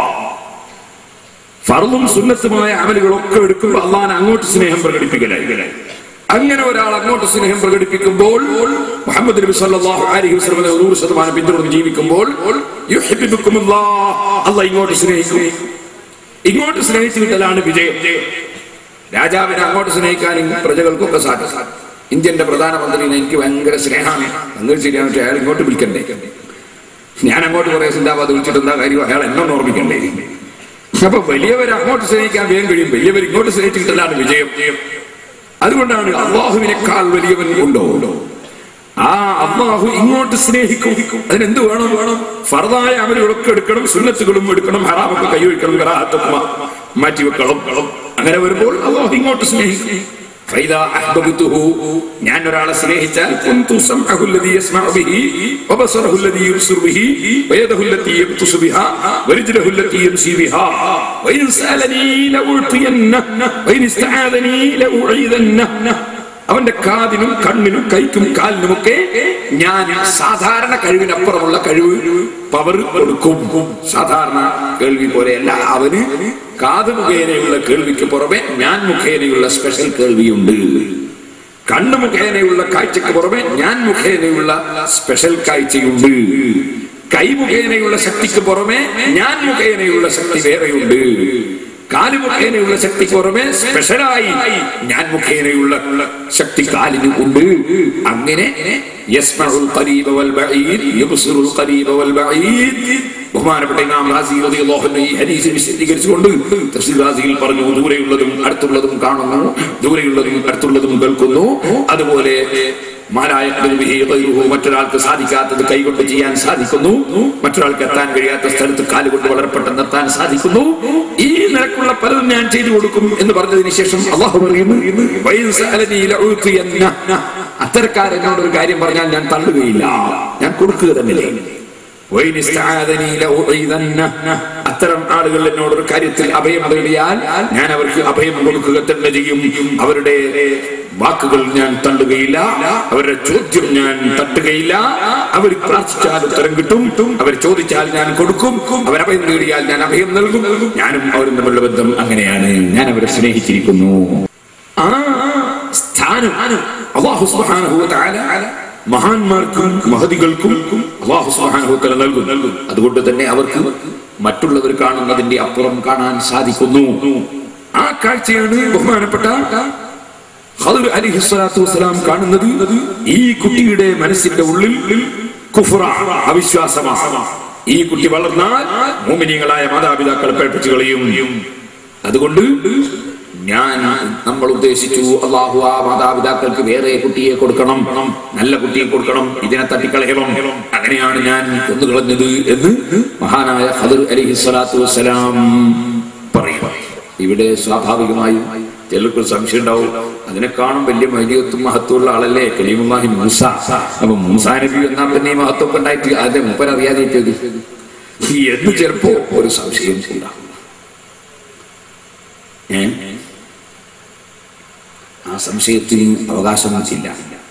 ഫർളും സുന്നത്തുമായ അമലുകളൊക്കെ എടുക്കുമ്പോൾ അള്ളാൻ അങ്ങോട്ട് സ്നേഹം പ്രകടിപ്പിക്കലായി അങ്ങനെ ഒരാൾ അങ്ങോട്ട് സ്നേഹം പ്രകടിപ്പിക്കുമ്പോൾ മുഹമ്മദ് നബി സല്ലല്ലാഹു അലൈഹി വസല്ലം നൂറ് ശതമാനം പിന്തുടർന്ന് ജീവിക്കുമ്പോൾ യുഹിബ്ബുക്കുമുല്ലാഹ് അള്ളാഹ് ഇങ്ങോട്ട് സ്നേഹിക്കും ഇങ്ങോട്ട് സ്നേഹിച്ചു കിട്ടലാണ് വിജയം രാജാവിനെ അങ്ങോട്ട് സ്നേഹിക്കാനും പ്രജകൾക്കൊക്കെ സാധിക്കും ഇന്ത്യന്റെ പ്രധാനമന്ത്രിനെ എനിക്ക് ഭയങ്കര സ്നേഹമാണ് അങ്ങനെ ശരിയാണ് പക്ഷെ അയാൾ ഇങ്ങോട്ട് വിളിക്കണ്ടേ ഞാൻ അങ്ങോട്ട് കുറെ സിന്ദാബാദ് വിളിച്ചിട്ട് എന്താ കാര്യം അയാൾ എന്നൊന്ന് ഓർമ്മിക്കണ്ടേ അപ്പൊ വലിയവർ അങ്ങോട്ട് സ്നേഹിക്കാൻ വേഗം കഴിയും വലിയവർ ഇങ്ങോട്ട് സ്നേഹിച്ചിട്ടാണ് വിജയം അതുകൊണ്ടാണ് അള്ളാഹുവിനേക്കാൾ വലിയവൻ ഉണ്ടോ ആ അള്ളാഹു ഇങ്ങോട്ട് സ്നേഹിക്കും അതിനെന്ത് വേണം വേണം ഫറദായ അമലുകളൊക്കെ എടുക്കണം സുന്നത്തുകളും എടുക്കണം ഹറാമൊക്കെ കൈവയ്ക്കണം കറാത്തൊക്കെ മാറ്റി വെക്കണം അങ്ങനെ വരുമ്പോൾ അള്ളാഹു ഇങ്ങോട്ട് സ്നേഹിക്കും فإذا أحببته ഞാൻ ഒരാളെ സ്നേഹിച്ചാൽ كنت سمعه الذي يسمع به وبصره الذي يبصر به ويده التي يبطش بها ورجله التي يمشي بها وإن سألني لأعطينه وإن استعاذني لأعيذنه അവന്റെ കാതിനും കണ്ണിനും കൈക്കും കാലിനുമൊക്കെ ഞാൻ സാധാരണ കഴിവിനപ്പുറമുള്ള കഴിവ് പവർ കൊടുക്കും സാധാരണ കേൾവി പോലെയല്ല അവന് കാത് മുഖേനയുള്ള കേൾവിക്ക് പുറമെ ഞാൻ മുഖേനയുള്ള സ്പെഷ്യൽ കേൾവിയുണ്ട് കണ്ണു മുഖേനയുള്ള കാഴ്ചക്ക് പുറമെ ഞാൻ മുഖേനയുള്ള സ്പെഷ്യൽ കാഴ്ചയുണ്ട് കൈ മുഖേനയുള്ള ശക്തിക്ക് പുറമെ ഞാൻ മുഖേനയുള്ള ശക്തി വേറെയുണ്ട് കാല് മുഖേനയുള്ള ശക്തി പുറമെ സ്പെഷ്യലായി ഞാൻ മുഖേനയുള്ള ശക്തി കാലിന് ഉണ്ട് അങ്ങനെ യസ്മഉൽ ഖരീബ വൽ ബഈദ് യുബ്സിറുൽ ഖരീബ വൽ ബഈദ് ബഹുമാനപ്പെട്ട ഇമാം റാസി റളിയല്ലാഹു അൻഹു ഈ ഹദീസ് വിശദീകരിച്ചുകൊണ്ട് തഫ്സീർ റാസിയിൽ പറഞ്ഞു ദൂരെയുള്ളതും അടുത്തുള്ളതും കാണുന്നു ദൂരെയുള്ളതും അടുത്തുള്ളതും കേൾക്കുന്നു അതുപോലെ മാലായ മറ്റൊരാൾക്ക് സാധിക്കാത്തത് കൈകൊണ്ട് ചെയ്യാൻ സാധിക്കുന്നു മറ്റൊരാൾക്ക് എത്താൻ കഴിയാത്ത സ്ഥലത്ത് കാലുകൊണ്ട് വളരെ പെട്ടെന്ന് എത്താൻ സാധിക്കുന്നു ഈ നിലക്കുള്ള പലതും ഞാൻ ചെയ്തു കൊടുക്കും എന്ന് പറഞ്ഞതിന് ശേഷം അള്ളാഹു പറയുന്നു "വഇൻ സഅലനീ ലഉതിയന്ന." അത്തരക്കാരനോട് ഒരു കാര്യം പറഞ്ഞാൽ ഞാൻ തള്ളുകയില്ല ഞാൻ കൊടുക്കുക തന്നെ ചെയ്യും. വൈൻ ഇസ്തആദനീ ലഉഈദന്ന. അത്തരം ആളുകൾ എന്നോട് ഒരു കാര്യത്തിൽ അഭയം തേടിയാൽ ഞാൻ അവർക്ക് അഭയം കൊടുക്കുക തന്നെ ചെയ്യും അവരുടെ വാക്കുകൾ ഞാൻ തള്ളുകയില്ല അവരുടെ ചോദ്യം ഞാൻ തട്ടുകയില്ല അവർ പ്രാർത്ഥിച്ചാൽ ഉത്തരം കിട്ടും അവർ ചോദിച്ചാൽ ഞാൻ കൊടുക്കും അവർ അഭയം തേടിയാൽ ഞാൻ അഭയം നൽകും ഞാനും അവരും തമ്മിലുള്ള ബന്ധം അങ്ങനെയാണ് ഞാൻ അവരെ സ്നേഹിച്ചിരിക്കുന്നു ആ സ്ഥാനം അള്ളാഹു സുബ്ഹാനഹു വ തആല മഹാന്മാർക്കും മഹതികൾക്കും അള്ളാഹു സുബ്ഹാനഹു വ തആല നൽകും അതുകൊണ്ട് തന്നെ അവർക്ക് മറ്റുള്ളവർ കാണുന്നതിന്റെ അപ്പുറം കാണാൻ സാധിക്കുന്നു ആ കാഴ്ചയാണ് ബഹുമാനപ്പെട്ട ഖദർ അലൈഹി സ്വലാത്തു വസ്സലാം കാണുന്നത് ഈ കുട്ടിയുടെ മനസ്സിന്റെ ഉള്ളിൽ കുഫ്ര അവിശ്വാസമാണ് ഈ കുട്ടി വളർന്നാൽ മോമിനിയങ്ങളായ മാതാപിതാക്കളെ പഠിപ്പിച്ചു കളയും അതുകൊണ്ട് ഞാൻ നമ്മൾ ഉദ്ദേശിച്ചു അള്ളാഹു ആ മാതാപിതാക്കൾക്ക് വേറെ കുട്ടിയെ കൊടുക്കണം നല്ല കുട്ടിയെ കൊടുക്കണം ഇതിനെ തട്ടിക്കളയണം അങ്ങനെയാണ് ഞാൻ കൊന്നുകളഞ്ഞത് എന്ന് മഹാനായ ഖദർ അലൈഹി സ്വലാത്തു വസ്സലാം പറയും ഇവിടെ സ്വാഭാവികമായും ചിലർക്ക് സംശയം ഉണ്ടാവും അതിനെക്കാളും വലിയ മൈലിയത്തും മഹത്വമുള്ള ആളല്ലേ കലീമുല്ലാഹി മൂസ അപ്പൊ മൂസാ നബി എന്നാ പിന്നെ ഈ മഹത്വം ഉണ്ടായിട്ട് അതിന്റെ മുപ്പൻ അറിയാതെ എന്ന് ചിലപ്പോ ഒരു സംശയം ഉണ്ടാവും ഏ? ആ സംശയത്തിന് അവകാശമില്ല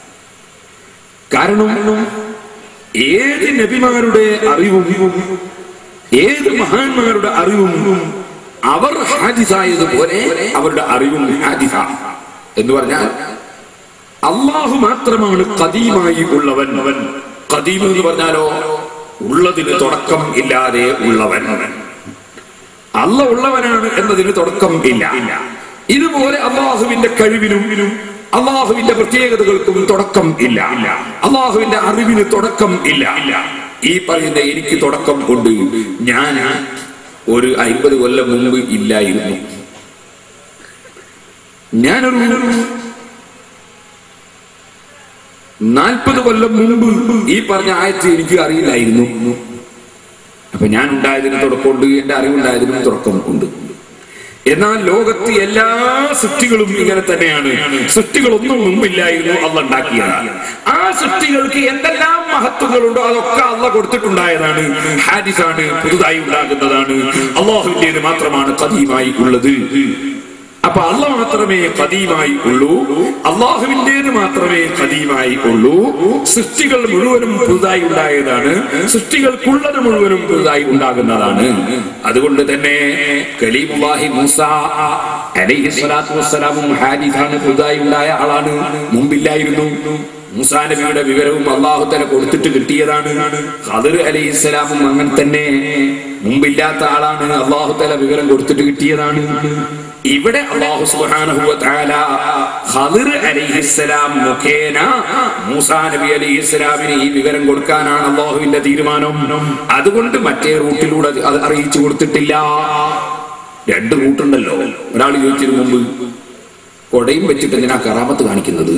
കാരണം ഏത് നബിമാരുടെ അറിവും ഏത് മഹാന്മാരുടെ അറിവും അവർ ഹാദിസായതുപോലെ അവരുടെ അറിവും ഹാദിസ എന്ന് പറഞ്ഞാൽ അള്ളാഹു മാത്രമാണ് കദീമായി ഉള്ളവൻ കദീം എന്ന് പറഞ്ഞാലോ ഉള്ളതിന് തുടക്കം ഇല്ലാതെ ഉള്ളവൻ അല്ല ഉള്ളവനാണ് എന്നതിന് തുടക്കം ഇല്ല ഇതുപോലെ അള്ളാഹുവിന്റെ കഴിവിനും അള്ളാഹുവിന്റെ പ്രത്യേകതകൾക്കും തുടക്കം ഇല്ല അള്ളാഹുവിന്റെ അറിവിന് തുടക്കം ഇല്ല ഈ പറയുന്ന എനിക്ക് തുടക്കം കൊണ്ട് ഞാൻ ഒരു അൻപത് കൊല്ലം മുമ്പ് ഇല്ലായിരുന്നു ഞാനൊരു നാൽപ്പത് കൊല്ലം മുമ്പ് ഈ പറഞ്ഞ ആയത്ത് എനിക്ക് അറിയില്ലായിരുന്നു അപ്പൊ ഞാൻ ഉണ്ടായതിന് തുടക്കമുണ്ട് എന്റെ അറിവുണ്ടായതിനും തുടക്കം ഉണ്ട് എന്നാൽ ലോകത്ത് എല്ലാ സൃഷ്ടികളും ഇങ്ങനെ തന്നെയാണ് സൃഷ്ടികളൊന്നും മുമ്പില്ലായിരുന്നു അല്ല ഉണ്ടാക്കിയതാണ് ആ സൃഷ്ടികൾക്ക് എന്തെല്ലാം മഹത്വങ്ങളുണ്ടോ അതൊക്കെ അല്ല കൊടുത്തിട്ടുണ്ടായതാണ് ഹാരിസാണ് പുതുതായി ഉണ്ടാകുന്നതാണ് അള്ളാഹുവിന്റേത് മാത്രമാണ് കദീമായി ഉള്ളത് അപ്പൊ അല്ല മാത്രമേ കദീമായി ഉള്ളൂ അള്ളാഹുവിന്റേത് മാത്രമേ കദീമായി ഉള്ളൂ സൃഷ്ടികൾ മുഴുവനും പുതുതായി ഉണ്ടായതാണ് സൃഷ്ടികൾക്കുള്ളത് മുഴുവനും പുതുതായി ഉണ്ടാകുന്നതാണ് അതുകൊണ്ട് തന്നെ കലീമുല്ലാഹി മൂസ അലൈഹി സ്വലാത്തു വസ്സലാമും ഹാരിഫാണ് പുതുതായി ഉണ്ടായ ആളാണ് മുമ്പില്ലായിരുന്നു മൂസാ നബിയുടെ വിവരവും അള്ളാഹു തല കൊടുത്തിട്ട് കിട്ടിയതാണ് ഖദർ അലൈഹി ഇസ്ലാമും അങ്ങനെ തന്നെ മുമ്പില്ലാത്ത ആളാണ് അള്ളാഹു തല വിവരം കൊടുത്തിട്ട് കിട്ടിയതാണ് ഇവിടെ അള്ളാഹു സുബ്ഹാനഹു വ തആല ഖദർ അലൈഹിസ്സലാം മുഖേന മൂസാ നബി അലൈഹിസ്സലാമിന് ഈ വിവരം കൊടുക്കാനാണ് അള്ളാഹുവിന്റെ തീരുമാനം അതുകൊണ്ട് മറ്റേ റൂട്ടിലൂടെ അത് അത് അറിയിച്ചു കൊടുത്തിട്ടില്ല രണ്ട് റൂട്ടുണ്ടല്ലോ ഒരാൾ ചോദിച്ചതിന് മുമ്പ് കൊടയും വെച്ചിട്ട് എന്തിനാ കറാമത്ത് കാണിക്കുന്നത്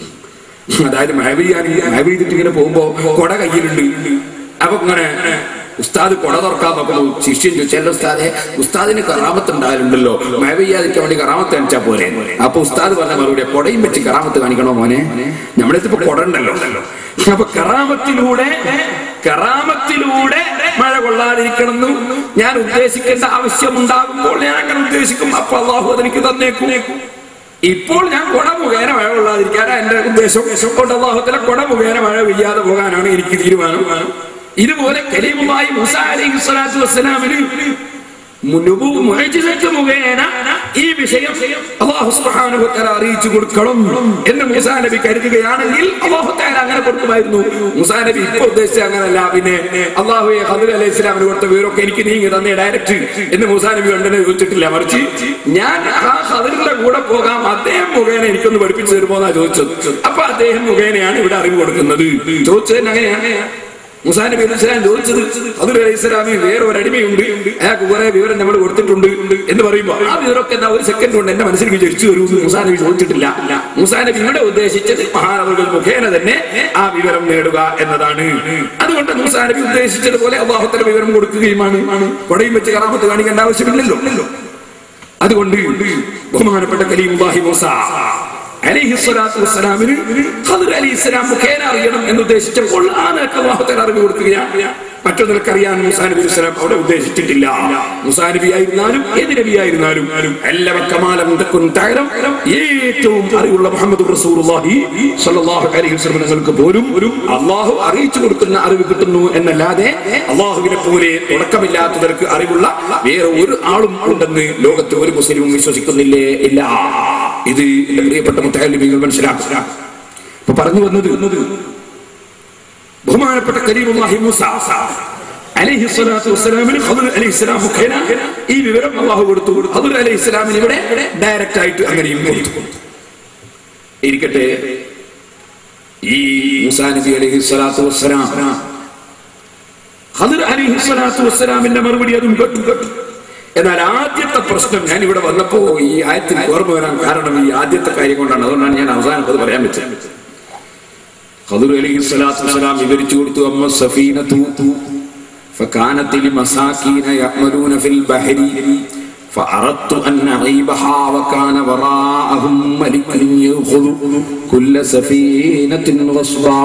അതായത് മഴ പെയ്യാണെങ്കിൽ മഴ പെയ്തിട്ട് ഇങ്ങനെ പോകുമ്പോ കൊട കയ്യിലുണ്ട് അപ്പൊ ഇങ്ങനെ ഉസ്താദ് കൊട തുറക്കാൻ നോക്കുമ്പോ ശിഷ്യൻ ചോദിച്ചാൽ ഉസ്താദെ ഉസ്താദിന് കറാമത്ത് ഉണ്ടായാലുണ്ടല്ലോ മഴ പെയ്യാതിരിക്കാൻ വേണ്ടി കറാമത്ത് കാണിച്ചാ പോരെ അപ്പൊ ഉസ്താദ് പറഞ്ഞ മറുപടി കൊടയും വെച്ച് കറാമത്ത് കാണിക്കണോ മോനെ നമ്മളിപ്പോ കൊട ഉണ്ടല്ലോ അപ്പൊ കറാമത്തിലൂടെ കറാമത്തിലൂടെ മഴ കൊള്ളാതിരിക്കണമെന്ന് ഞാൻ ഉദ്ദേശിക്കേണ്ട ആവശ്യമുണ്ടാകുമ്പോൾ ഞാൻ അങ്ങനെ ഉദ്ദേശിക്കും അപ്പൊ അള്ളാഹു അതെനിക്ക് തന്നേക്കും ഇപ്പോൾ ഞാൻ കുട മുഖേന മഴ കൊള്ളാതിരിക്കാനാ എന്റെ ഉദ്ദേശം കൊണ്ട് അള്ളാഹുത്തിലെ കുട മുഖേന മഴ പെയ്യാതെ പോകാനാണ് എനിക്ക് തീരുമാനം ഇതുപോലെ കലീമുമായി മുസ അലൈഹി സ്വലാത്തു വസ്സലാമിന് മുനുബു മുഅ്ജിസത്ത് മുഖേന ഈ വിഷയം അല്ലാഹു സുബ്ഹാനഹു വ തആല അറിയിച്ചു കൊടുക്കണം എന്ന് മൂസാ നബി കരുതുകയാണെങ്കിൽ അല്ലാഹു തആല അങ്ങനെ കൊടുക്കുമായിരുന്നു മൂസാ നബി ഇപ്പോൾ ഉദ്ദേശിച്ച അങ്ങനല്ല പിന്നെ അല്ലാഹുവെ ഖദർ അലൈഹി സ്വലാമിന് കൊടുത്ത വിവരമൊക്കെ എനിക്ക് നീങ്ങി തന്നെ ഡയറക്റ്റ് എന്ന് മൂസാ നബി ഉണ്ടെന്ന് ചോദിച്ചിട്ടില്ല മറിച്ച് ഞാൻ ആ ഖദറിന്റെ കൂടെ പോകാം അദ്ദേഹം മുഖേന എനിക്കൊന്ന് പഠിപ്പിച്ചു തരുമോ എന്നാ ചോദിച്ചത് അപ്പൊ അദ്ദേഹം മുഖേനയാണ് ഇവിടെ അറിവ് കൊടുക്കുന്നത് ചോദിച്ചതിന് അങ്ങനെയാണ് മുസാ നബി അലൈഹി സ്വലാം ചോദിച്ചത് അതിൽ അലൈഹി സ്വലാമി വേറെ ഒരു അടിമയുണ്ട് അയാൾക്ക് കുറെ വിവരം നമ്മൾ കൊടുത്തിട്ടുണ്ട് എന്ന് പറയുമ്പോൾ ആ വിവരമൊക്കെ എന്താ ഒരു സെക്കൻഡ് കൊണ്ട് എന്റെ മനസ്സിൽ വിചരിച്ചു വരൂ എന്ന് മുസാ നബി ചോദിച്ചിട്ടില്ല മുസാ നബി ഇവിടെ ഉദ്ദേശിച്ചത് മഹാനവകൾ മുഖേന തന്നെ ആ വിവരം നേടുക എന്നതാണ് അതുകൊണ്ട് മുസാ നബി ഉദ്ദേശിച്ചതുപോലെ അള്ളാഹുത്തല വിവരം കൊടുക്കുകയുമാണ് കൊടയും വെച്ച് കറാമത്ത് കാണിക്കേണ്ട ആവശ്യമില്ലല്ലോ അതുകൊണ്ട് ബഹുമാനപ്പെട്ട കലീമുല്ലാഹി മൂസ അലൈഹി സ്വലാത്തു വസ്സലാമിന് ഖദർ അലൈഹി സ്വലാം മുഖേന അറിയണം എന്ന് ഉദ്ദേശിച്ചപ്പോൾ ആ നിലക്ക് അള്ളാഹുത്തല അറിവ് കൊടുക്കുകയാണ് മറ്റൊന്നിനൊക്കെ അറിയാൻ മുസാ നബി വസ്സലാം അവിടെ ഉദ്ദേശിച്ചിട്ടില്ല മുസാ നബി ആയിരുന്നാലും ഏത് നബി ആയിരുന്നാലും എല്ലാവരും കമാലം തക്കുൻ തകരം ഏറ്റവും അറിവുള്ള മുഹമ്മദ് റസൂലുള്ളാഹി സ്വല്ലല്ലാഹു അലൈഹി വസല്ലം നിങ്ങൾക്ക് പോലും ഒരു അള്ളാഹു അറിയിച്ചു കൊടുക്കുന്ന അറിവ് കിട്ടുന്നു എന്നല്ലാതെ അള്ളാഹുവിനെ പോലെ തുടക്കമില്ലാത്തവർക്ക് അറിവുള്ള വേറെ ഒരു ആളും ഉണ്ടെന്ന് ലോകത്ത് ഒരു മുസ്ലിമും വിശ്വസിക്കുന്നില്ലേ ഇല്ല ഇത് എന്റെ പ്രിയപ്പെട്ട മുത്തലിമികൾ മനസ്സിലാക്കുക അപ്പൊ പറഞ്ഞു വന്നത് ബഹുമാനപ്പെട്ട കരീമുല്ലാഹി മൂസ അലൈഹി സ്വലാത്തു വസ്സലാമിന് ഖദർ അലൈഹി സ്വലാം മുഖേന ഈ വിവരം അള്ളാഹു കൊടുത്തു ഖദർ അലൈഹി സ്വലാമിന് ഇവിടെ ഡയറക്റ്റ് ആയിട്ട് അങ്ങനെയും കൊടുത്തു ഇരിക്കട്ടെ ഈ മൂസാ നബി അലൈഹി സ്വലാത്തു വസ്സലാം ഖദർ അലൈഹി സ്വലാത്തു വസ്സലാമിന്റെ മറുപടി അതും കേട്ടു കേട്ടു എന്നാൽ ആദ്യത്തെ പ്രശ്നം ഞാൻ ഇവിടെ വന്നപ്പോ ഈ ആയത്തിന് ഓർമ്മ വരാൻ കാരണം ഈ ആദ്യത്തെ കാര്യം കൊണ്ടാണ് അതുകൊണ്ടാണ് ഞാൻ അവസാനം അത് പറയാൻ വെച്ചത് ഖദർ അലൈഹി സ്വലാത്തു വസ്സലാം വിവരിച്ചു കൊടുത്തു അമ്മ സഫീനത്തു فكانت لمساكين يعملون في البحر فأردت أن أغيبها وكان وراءهم ملك يأخذ كل سفينة غصبا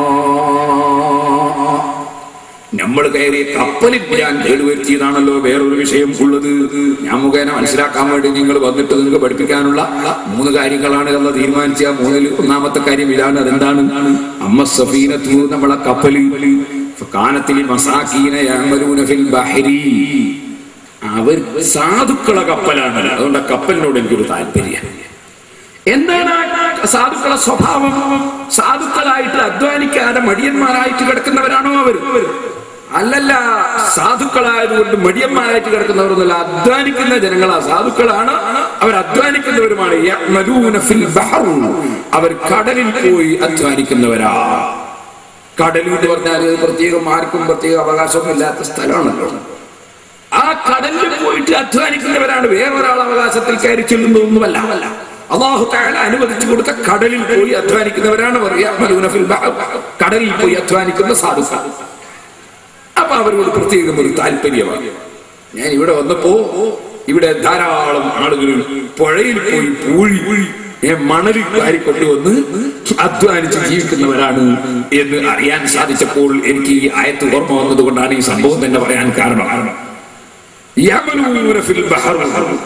നമ്മൾ കയറിയ കപ്പലിൽ ഞാൻ കേടുവരുത്തിയതാണല്ലോ വേറൊരു വിഷയം ഉള്ളത് ഞാൻ മുഖേന മനസ്സിലാക്കാൻ വേണ്ടി നിങ്ങൾ വന്നിട്ട് നിങ്ങൾക്ക് പഠിപ്പിക്കാനുള്ള മൂന്ന് കാര്യങ്ങളാണ് എന്ന് തീരുമാനിച്ച മൂന്നിൽ ഒന്നാമത്തെ കാര്യം ഇതാണ് അതെന്താണ് അമ്മ സഫീനത്തു നമ്മളെ കപ്പലിൽ കാനത്തിൽ മസാക്കീന യഅമലൂന ഫിൽ ബഹരി അവർ സാധുക്കളെ കപ്പലാണ് അതുകൊണ്ട് ആ കപ്പലിനോട് എനിക്കൊരു താല്പര്യം എന്താണ് ആ സാധുക്കളെ സ്വഭാവം സാധുക്കളായിട്ട് അധ്വാനിക്കാതെ മടിയന്മാരായിട്ട് കിടക്കുന്നവരാണോ അവർ അല്ലല്ല സാധുക്കളായതുകൊണ്ട് മടിയന്മാരായിട്ട് കിടക്കുന്നവരൊന്നുമല്ല അധ്വാനിക്കുന്ന ജനങ്ങളാ സാധുക്കളാണ് അവർ അധ്വാനിക്കുന്നവരുമാണ് യഅ്മലൂന ഫിൽ ബഹർ. അവർ കടലിൽ പോയി അധ്വാനിക്കുന്നവരാ കടൽ എന്ന് പറഞ്ഞാൽ പ്രത്യേകം ആർക്കും പ്രത്യേക അവകാശമൊന്നും ഇല്ലാത്ത സ്ഥലമാണല്ലോ ആ കടലിൽ പോയിട്ട് അധ്വാനിക്കുന്നവരാണ് വേറൊരാൾ അവകാശത്തിൽ കയറി ചെല്ലുന്നതൊന്നുമല്ല അള്ളാഹു താല അനുവദിച്ചു കൊടുത്ത കടലിൽ പോയി അധ്വാനിക്കുന്നവരാണ് അവർ യഅ്മലൂന ഫിൽ ബഹർ. കടലിൽ പോയി അധ്വാനിക്കുന്ന സാധുക്കൾ അപ്പൊ അവരോട് പ്രത്യേകം ഒരു താല്പര്യമാണ് ഞാൻ ഇവിടെ വന്നപ്പോ ഇവിടെ ധാരാളം ആളുകൾ പുഴയിൽ പോയി പൂഴി ഏ, മണലിൽ വാരിക്കൊണ്ടുവന്ന് അധ്വാനിച്ച് ജീവിക്കുന്നവരാണ് എന്ന് അറിയാൻ സാധിച്ചപ്പോൾ എനിക്ക് ഈ ആയത്ത് ഓർമ്മ വന്നതുകൊണ്ടാണ് ഈ സംഭവം തന്നെ പറയാൻ കാരണം യമനൂന ഫിൽ ബഹർ.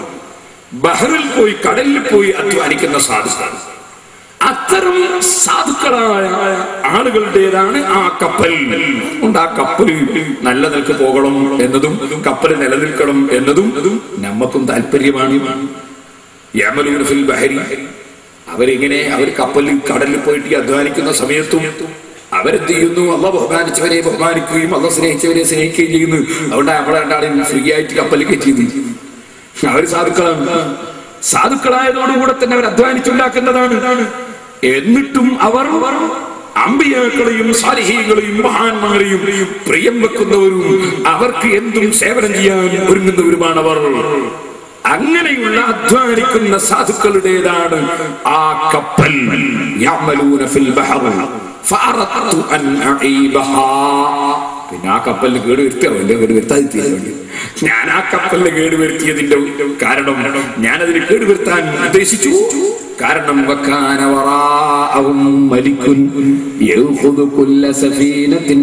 ബഹറിൽ പോയി കടലിൽ പോയി അധ്വാനിക്കുന്ന സാധുക്കൾ അത്തരം സാധുക്കളായ ആളുകളുടേതാണ് ആ കപ്പൽ ഉണ്ട് ആ കപ്പൽ നല്ല നിലക്ക് പോകണം എന്നതും കപ്പൽ നിലനിൽക്കണം എന്നതും നമുക്കും താല്പര്യമാണ് യമലൂന ഫിൽ ബഹരി അവരിങ്ങനെ അവർ കപ്പലിൽ കടലിൽ പോയിട്ട് ഈ അധ്വാനിക്കുന്ന സമയത്തും അവരെന്ത് ചെയ്യുന്നു അള്ള ബഹുമാനിച്ചവരെ ബഹുമാനിക്കുകയും അള്ള സ്നേഹിച്ചവരെ സ്നേഹിക്കുകയും ചെയ്യുന്നു അതുകൊണ്ട് അവളെ രണ്ടാളും ഫ്രീ ആയിട്ട് കപ്പലിൽ കയറ്റിയത് അവർ സാധുക്കളാണ് സാധുക്കളായതോടുകൂടെ തന്നെ അവർ അധ്വാനിച്ചുണ്ടാക്കുന്നതാണ് എന്നിട്ടും അവർ അമ്പിയാക്കളെയും സാലിഹീകളെയും മഹാന്മാരെയും പ്രിയം വെക്കുന്നവരും അവർക്ക് എന്തും സേവനം ചെയ്യാൻ ഒരുങ്ങുന്നവരുമാണ് അവർ അങ്ങനെയുള്ള അധ്വാനിക്കുന്ന സാധുക്കളുടേതാണ് ആ കപ്പൽ യഅ്മലൂന ഫിൽ ബഹർ ഫഅറദ്തു അൻ അഈബഹാ പിന്നെ ആ കപ്പലിന് കേട് വരുത്തിയോ എന്റെ കേട് വരുത്താതിരിക്കാൻ വേണ്ടി ഞാൻ ആ കപ്പലിന് കേട് വരുത്തിയതിന്റെ കാരണം ഞാൻ അതിന് കേട് വരുത്താൻ ഉദ്ദേശിച്ചു കാരണം വക്കാന വറാഅഹും മലിക്കുൻ യഖുദു കുല്ല സഫീനത്തിൻ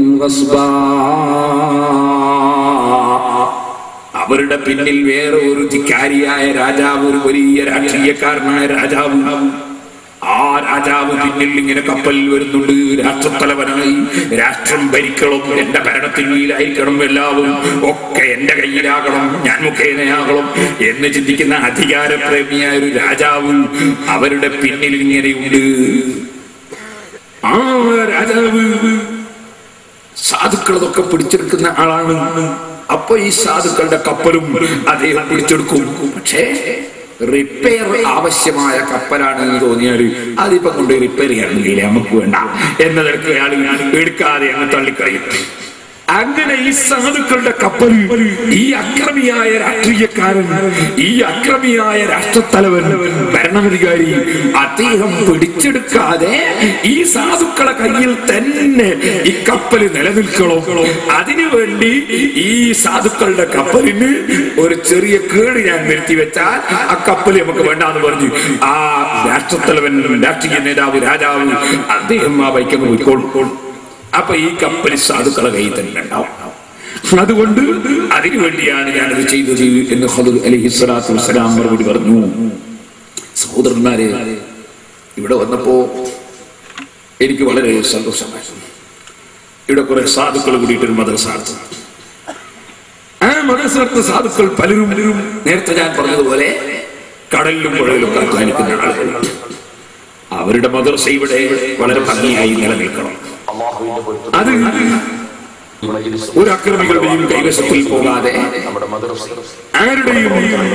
ഗസ്ബാ അവരുടെ പിന്നിൽ വേറെ ഒരു ധിക്കാരിയായ രാജാവ് ഒരു വലിയ രാഷ്ട്രീയക്കാരനായ രാജാവ് ആ രാജാവ് പിന്നിൽ ഇങ്ങനെ കപ്പലിൽ വരുന്നുണ്ട് രാഷ്ട്രത്തലവനായി രാഷ്ട്രം ഭരിക്കണം എന്റെ ഭരണത്തിന് കീഴിലായിരിക്കണം എല്ലാവരും ഒക്കെ എന്റെ കയ്യിലാകണം ഞാൻ മുഖേനയാകണം എന്ന് ചിന്തിക്കുന്ന അധികാരപ്രേമിയായ ഒരു രാജാവ് അവരുടെ പിന്നിൽ ഇങ്ങനെയുണ്ട് ആ രാജാവ് സാധുക്കളതൊക്കെ പിടിച്ചെടുക്കുന്ന ആളാണ് അപ്പൊ ഈ സാധുക്കളുടെ കപ്പലും അദ്ദേഹം പിടിച്ചെടുക്കും പക്ഷേ റിപ്പയർ ആവശ്യമായ കപ്പലാണ് എന്ന് തോന്നിയാല് അതിപ്പോ കൊണ്ട് റിപ്പയർ ചെയ്യാനില്ലേ നമുക്ക് വേണ്ട എന്നതൊക്കെ അയാൾ എടുക്കാതെ അങ്ങ് തള്ളിക്കളയും അങ്ങനെ ഈ സാധുക്കളുടെ കപ്പൽ ഈ അക്രമിയായ രാഷ്ട്രീയക്കാരൻ ഈ അക്രമിയായ രാഷ്ട്രത്തലവൻ ഭരണാധികാരി അദ്ദേഹം പിടിച്ചെടുക്കാതെ ഈ സാധുക്കളെ കയ്യിൽ തന്നെ ഈ കപ്പൽ നിലനിൽക്കണം അതിനു വേണ്ടി ഈ സാധുക്കളുടെ കപ്പലിന് ഒരു ചെറിയ കേട് ഞാൻ വരുത്തി വെച്ചാൽ ആ കപ്പൽ നമുക്ക് വേണ്ടാന്ന് പറഞ്ഞു ആ രാഷ്ട്രത്തലവൻ രാഷ്ട്രീയ നേതാവ് രാജാവ് അദ്ദേഹം ആ ബൈക്കങ്ങ് പോയിക്കോളും അപ്പൊ ഈ കപ്പൽ സാധുക്കളെ കയ്യിൽ തന്നെ ഉണ്ടാവും അതുകൊണ്ട് അതിനു വേണ്ടിയാണ് ഞാനത് ചെയ്തത് എന്ന് ഹദർ അലഹി സ്വലാത്തു വസ്സലാം മറുപടി പറഞ്ഞു സഹോദരന്മാരെ ഇവിടെ വന്നപ്പോ എനിക്ക് വളരെ സന്തോഷമായിരുന്നു ഇവിടെ കുറെ സാധുക്കൾ കൂടിയിട്ടൊരു മദ്രസ നടത്തുന്നു ആ മദ്രസ നടത്തുന്ന സാധുക്കൾ പലരും പലരും നേരത്തെ ഞാൻ പറഞ്ഞതുപോലെ കടലിലും പുഴയിലും അധ്വാനിക്കുന്ന ആളുകൾ അവരുടെ മദ്രസ ഇവിടെ വളരെ ഭംഗിയായി നിലനിൽക്കണം അത് ഒരു അക്രമികളുടെയും കൈവശത്തിൽ പോകാതെ ആരുടെയും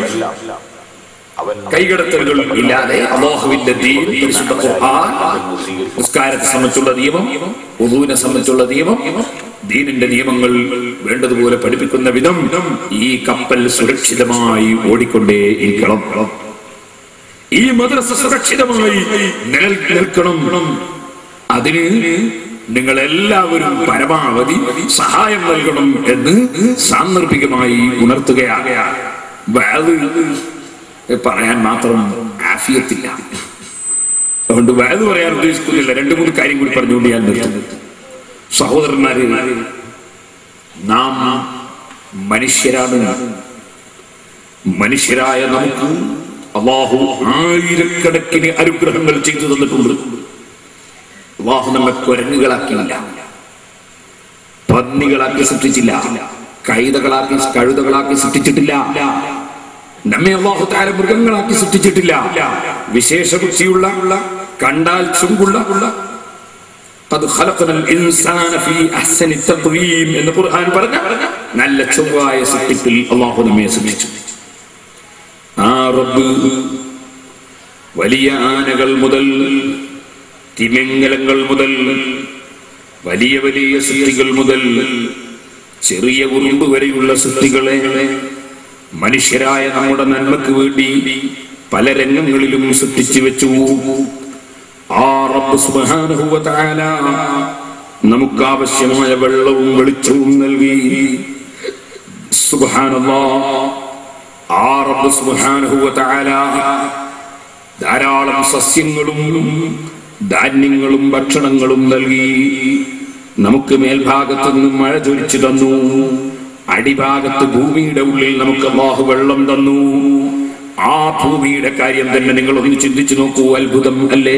കൈകടത്തലുകൾ ഇല്ലാതെ അള്ളാഹുവിന്റെ ദീൻ പരിശുദ്ധ ഖുർആൻ നിസ്കാരത്തെ സംബന്ധിച്ചുള്ള നിയമം ഉദൂനെ സംബന്ധിച്ചുള്ള നിയമം ദീനിന്റെ നിയമങ്ങൾ വേണ്ടതുപോലെ പഠിപ്പിക്കുന്ന വിധം ഈ കപ്പൽ സുരക്ഷിതമായി ഓടിക്കൊണ്ടേ ഇരിക്കണം ഈ മദ്രസ സുരക്ഷിതമായി നിലൽ നിൽക്കണം അതിന് നിങ്ങൾ എല്ലാവരും പരമാവധി സഹായം നൽകണം എന്ന് സാന്ദർഭികമായി ഉണർത്തുകയാണ് വേറെ പറയാൻ മാത്രം ആഫിയത്തില്ല അതുകൊണ്ട് വേത് പറയാൻ ഉദ്ദേശിക്കുന്നില്ല രണ്ടു മൂന്ന് കാര്യം കൂടി പറഞ്ഞുകൊണ്ട് ഞാൻ നിർത്തുന്നു സഹോദരന്മാരെ നാം മനുഷ്യരാണ് മനുഷ്യരായ നമുക്ക് അള്ളാഹു ആയിരക്കണക്കിന് അനുഗ്രഹങ്ങൾ ചെയ്തു തന്നിട്ടുണ്ട് അള്ളാഹു നമ്മെ കുരങ്ങുകളാക്കിയില്ല പന്നികളാക്കി സൃഷ്ടിച്ചില്ല കൈതകളാക്കി കഴുതകളാക്കി സൃഷ്ടിച്ചിട്ടില്ല നമ്മെ അള്ളാഹു താര മൃഗങ്ങളാക്കി സൃഷ്ടിച്ചിട്ടില്ല വിശേഷ ബുദ്ധിയുള്ള കണ്ടാൽ ചുങ്കുള്ള قد خلقنا الإنسان في أحسن التقويم എന്ന് ഖുർആൻ പറഞ്ഞ നല്ല ചൊവ്വായ സൃഷ്ടിപ്പിൽ അള്ളാഹു നമ്മെ സൃഷ്ടിച്ചു ആ റബ്ബ് വലിയ ആനകൾ മുതൽ തിമിംഗലങ്ങൾ മുതൽ വലിയ വലിയ സൃഷ്ടികൾ മുതൽ ചെറിയ ഉറുമ്പ് വരെയുള്ള സൃഷ്ടികളെ മനുഷ്യരായ നമ്മുടെ നന്മക്ക് വേണ്ടി പല രംഗങ്ങളിലും സൃഷ്ടിച്ചു വെച്ചു ആ റബ്ബ് സുബ്ഹാനഹു വ തആല നമുക്ക് ആവശ്യമായ വെള്ളവും വെളിച്ചവും നൽകി സുബ്ഹാനല്ലാഹ് ആ റബ്ബ് സുബ്ഹാനഹു വ തആല ധാരാളം സസ്യങ്ങളും ധാന്യങ്ങളും ഭക്ഷണങ്ങളും നൽകി നമുക്ക് മേൽഭാഗത്ത് നിന്ന് മഴ ചൊരിച്ചു തന്നു അടിഭാഗത്ത് ഭൂമിയുടെ ഉള്ളിൽ നമുക്ക് അള്ളാഹു വെള്ളം തന്നു ആ ഭൂമിയുടെ കാര്യം തന്നെ നിങ്ങൾ ഒന്ന് ചിന്തിച്ചു നോക്കൂ അത്ഭുതം അല്ലേ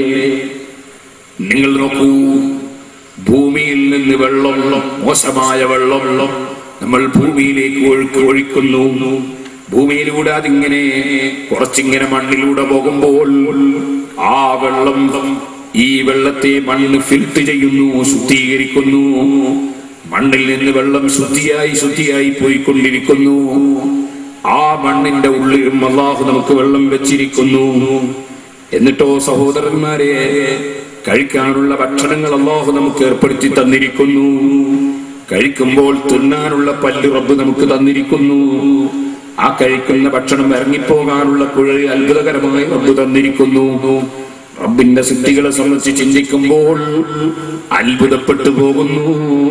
നിങ്ങൾ നോക്കൂ ഭൂമിയിൽ നിന്ന് വെള്ളം മോശമായ വെള്ളം നമ്മൾ ഭൂമിയിലേക്ക് ഒഴുക്ക് ഒഴിക്കുന്നു ഭൂമിയിലൂടെ അതിങ്ങനെ കുറച്ചിങ്ങനെ മണ്ണിലൂടെ പോകുമ്പോൾ ആ വെള്ളം ഈ വെള്ളത്തെ മണ്ണ് ഫിൽറ്റ് ചെയ്യുന്നു ശുദ്ധീകരിക്കുന്നു മണ്ണിൽ നിന്ന് വെള്ളം ശുദ്ധിയായി ശുദ്ധിയായി പോയിക്കൊണ്ടിരിക്കുന്നു ആ മണ്ണിന്റെ ഉള്ളിലും അള്ളാഹു നമുക്ക് വെള്ളം വെച്ചിരിക്കുന്നു എന്നിട്ടോ സഹോദരന്മാരെ കഴിക്കാനുള്ള ഭക്ഷണങ്ങൾ അള്ളാഹു നമുക്ക് ഏർപ്പെടുത്തി തന്നിരിക്കുന്നു കഴിക്കുമ്പോൾ തിന്നാനുള്ള പല്ല് റബ്ബ് നമുക്ക് തന്നിരിക്കുന്നു ആ കഴിക്കുന്ന ഭക്ഷണം ഇറങ്ങിപ്പോകാനുള്ള കുഴൽ അത്ഭുതകരമായി റബ്ബ് തന്നിരിക്കുന്നു റബ്ബിന്റെ സിദ്ധികളെ സംബന്ധിച്ച് ചിന്തിക്കുമ്പോൾ അത്ഭുതപ്പെട്ടു പോകുന്നു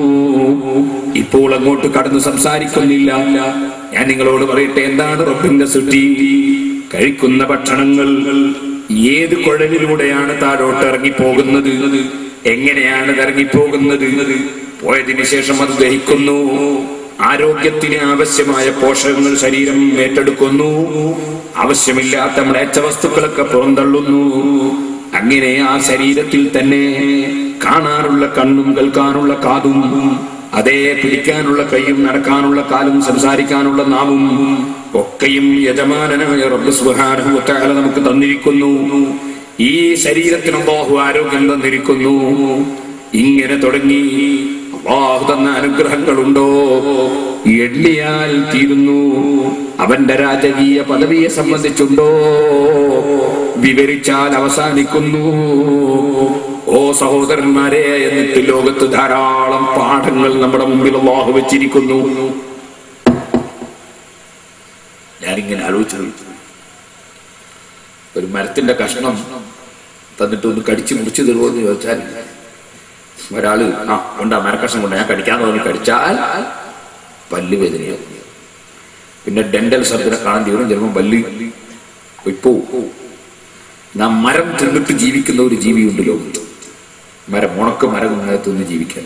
ഇപ്പോൾ അങ്ങോട്ട് കടന്ന് സംസാരിക്കുന്നില്ല ഞാൻ നിങ്ങളോട് പറയട്ടെ എന്താണ് റബ്ബിന്റെ സിദ്ധി കഴിക്കുന്ന ഭക്ഷണങ്ങൾ ഏത് കുഴലിലൂടെയാണ് താഴോട്ട് ഇറങ്ങിപ്പോകുന്നത് എങ്ങനെയാണ് ഇത് ഇറങ്ങിപ്പോകുന്നത് പോയതിനു ശേഷം അത് ദഹിക്കുന്നു ആരോഗ്യത്തിന് ആവശ്യമായ പോഷകങ്ങൾ ശരീരം ഏറ്റെടുക്കുന്നു ആവശ്യമില്ലാത്ത മ്ലേച്ഛ വസ്തുക്കളൊക്കെ പുറന്തള്ളുന്നു അങ്ങനെ ആ ശരീരത്തിൽ തന്നെ കാണാനുള്ള കണ്ണും കേൾക്കാനുള്ള കാതും അതേ പിടിക്കാനുള്ള കൈയും നടക്കാനുള്ള കാലും സംസാരിക്കാനുള്ള നാവും ഒക്കെയും യജമാനനായ റബ്ബ് സുബ്ഹാനഹു വ തആല നമുക്ക് തന്നിരിക്കുന്നു ഈ ശരീരത്തിന് അല്ലാഹു ആരോഗ്യം തന്നിരിക്കുന്നു ഇങ്ങനെ തുടങ്ങി അള്ളാഹു തന്ന അനുഗ്രഹങ്ങളുണ്ടോ എണ്ണിയാൽ തീരുന്നു അവന്റെ രാജകീയ പദവിയെ സംബന്ധിച്ചുണ്ടോ വിവരിച്ചാൽ അവസാനിക്കുന്നു ഓ സഹോദരന്മാരെ എന്നിട്ട് ലോകത്ത് ധാരാളം പാഠങ്ങൾ നമ്മുടെ മുമ്പിൽ അള്ളാഹു വെച്ചിരിക്കുന്നു ഞാനിങ്ങനെ ആലോചിച്ചു ഒരു മരത്തിന്റെ കഷ്ണം തന്നിട്ട് ഒന്ന് കടിച്ചു മുറിച്ചു തരുമോ എന്ന് ചോദിച്ചാൽ ഒരാള് ആ കൊണ്ടാ മരക്കഷ്ണം കൊണ്ട് ഞാൻ കടിക്കാന്ന് പറഞ്ഞ് കടിച്ചാൽ പല്ല് വേദനയാവും പിന്നെ ഡെന്റൽ സർജനെ കാണാൻ തീവ്രം ചിലപ്പോൾ പല്ല് ഇപ്പോ നാം മരം തിന്നിട്ട് ജീവിക്കുന്ന ഒരു ജീവിയുണ്ട് ലോകത്ത് മരം ഉണക്ക മരം ഇങ്ങനെ തിന്ന് ജീവിക്കാൻ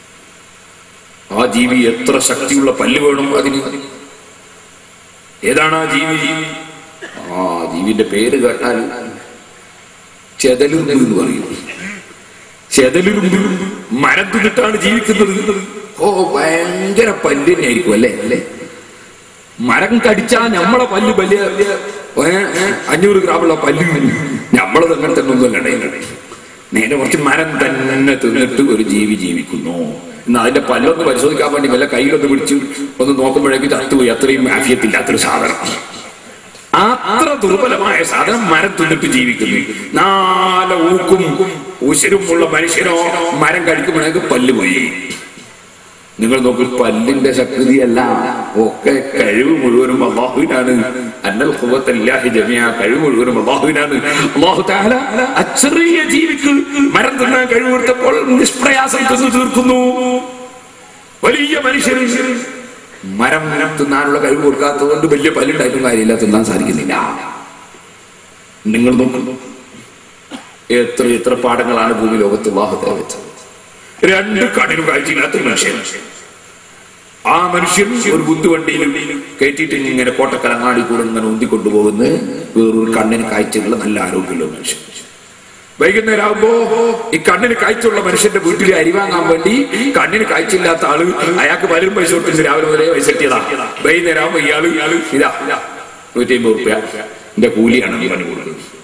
ആ ജീവി എത്ര ശക്തിയുള്ള പല്ല് വേണം അതിന് ഏതാണ് ആ ജീവി ആ ജീവിന്റെ പേര് കേട്ടാൽ ചെതലുരുമ്പ് എന്ന് പറയും ചെതലുരുമ്പ് മരം തിന്നിട്ടാണ് ജീവിക്കുന്നത് ഓ ഭയങ്കര പല്ല് തന്നെയായിരിക്കും അല്ലേ അല്ലേ മരം കടിച്ചാൽ നമ്മളെ പല്ല് വലിയ ഏ, ഏ, അഞ്ഞൂറ് ഗ്രാമുള്ള പല്ല് നമ്മളത് അങ്ങനെ തന്നെ ഒന്നും അല്ലേ നേരെ കുറച്ച് മരം തന്നെ തിന്നിട്ട് ഒരു ജീവി ജീവിക്കുന്നു എന്നാ അതിന്റെ പല്ലൊന്ന് പരിശോധിക്കാൻ വേണ്ടി വല്ല കയ്യിലൊന്ന് പിടിച്ച് ഒന്ന് നോക്കുമ്പോഴേക്ക് ചത്തുപോയി അത്രയും ആഫിയത്തില്ലാത്തൊരു സാധനം അത്ര ദുർബലമായ സാധനം മരം തിന്നിട്ട് ജീവിക്കുന്നു നാല ഊക്കും ഉശരുമുള്ള മനുഷ്യനോ മരം കടിക്കുമ്പോഴേക്ക് പല്ല് പോയി നിങ്ങൾ നോക്കൂ പല്ലിന്റെ ശക്തിയല്ല ഒക്കെ കഴിവ് മുഴുവനും അള്ളാഹുവിനാണ് അന്നൽ ഖുവത്തല്ലാഹി ജമിയ കഴിവ് മുഴുവനും അള്ളാഹുവിനാണ് അള്ളാഹു തആല ആ ചെറിയ ജീവിക്ക് മരം തിന്നാൻ കഴിവ് കൊടുത്തപ്പോൾ നിഷ്പ്രയാസം തിന്നു തീർക്കുന്നു വലിയ മനുഷ്യന് മരം മരം തിന്നാനുള്ള കഴിവ് കൊടുക്കാത്തതുകൊണ്ട് വലിയ പല്ലുണ്ടായിട്ടും കാര്യമില്ല തിന്നാൻ സാധിക്കുന്നില്ല നിങ്ങൾ നോക്കുന്നു എത്ര എത്ര പാഠങ്ങളാണ് ഭൂമി ലോകത്ത് അള്ളാഹുത്തെ വെച്ചത് രണ്ട് കണ്ണിനും കാഴ്ചയില്ലാത്ത മനുഷ്യൻ ആ മനുഷ്യൻ ഒരു ബുദ്ധിവണ്ടിയിൽ കയറ്റിയിട്ട് ഇങ്ങനെ കോട്ടക്കലങ്ങാടി കൂടെ ഇങ്ങനെ ഉന്തിക്കൊണ്ടുപോകുന്ന വേറൊരു കണ്ണിന് കാഴ്ചയുള്ള നല്ല ആരോഗ്യമുള്ള മനുഷ്യൻ വൈകുന്നേരം ആകുമ്പോ ഈ കണ്ണിന് കാഴ്ചയുള്ള മനുഷ്യന്റെ വീട്ടിൽ അരി വാങ്ങാൻ വേണ്ടി കണ്ണിന് കാഴ്ചയില്ലാത്ത ആള് അയാൾക്ക് പലരും പൈസ കൊടുത്തിട്ട് രാവിലെ മുതലേ പൈസ എത്തിയതാ വൈകുന്നേരം ആകുമ്പോ ഇയാള് ഇയാള് ഇതാ നൂറ്റി അമ്പത് റുപ്യ എന്റെ കൂലിയാണ് ഈ പണി കൊടുക്കുന്നത്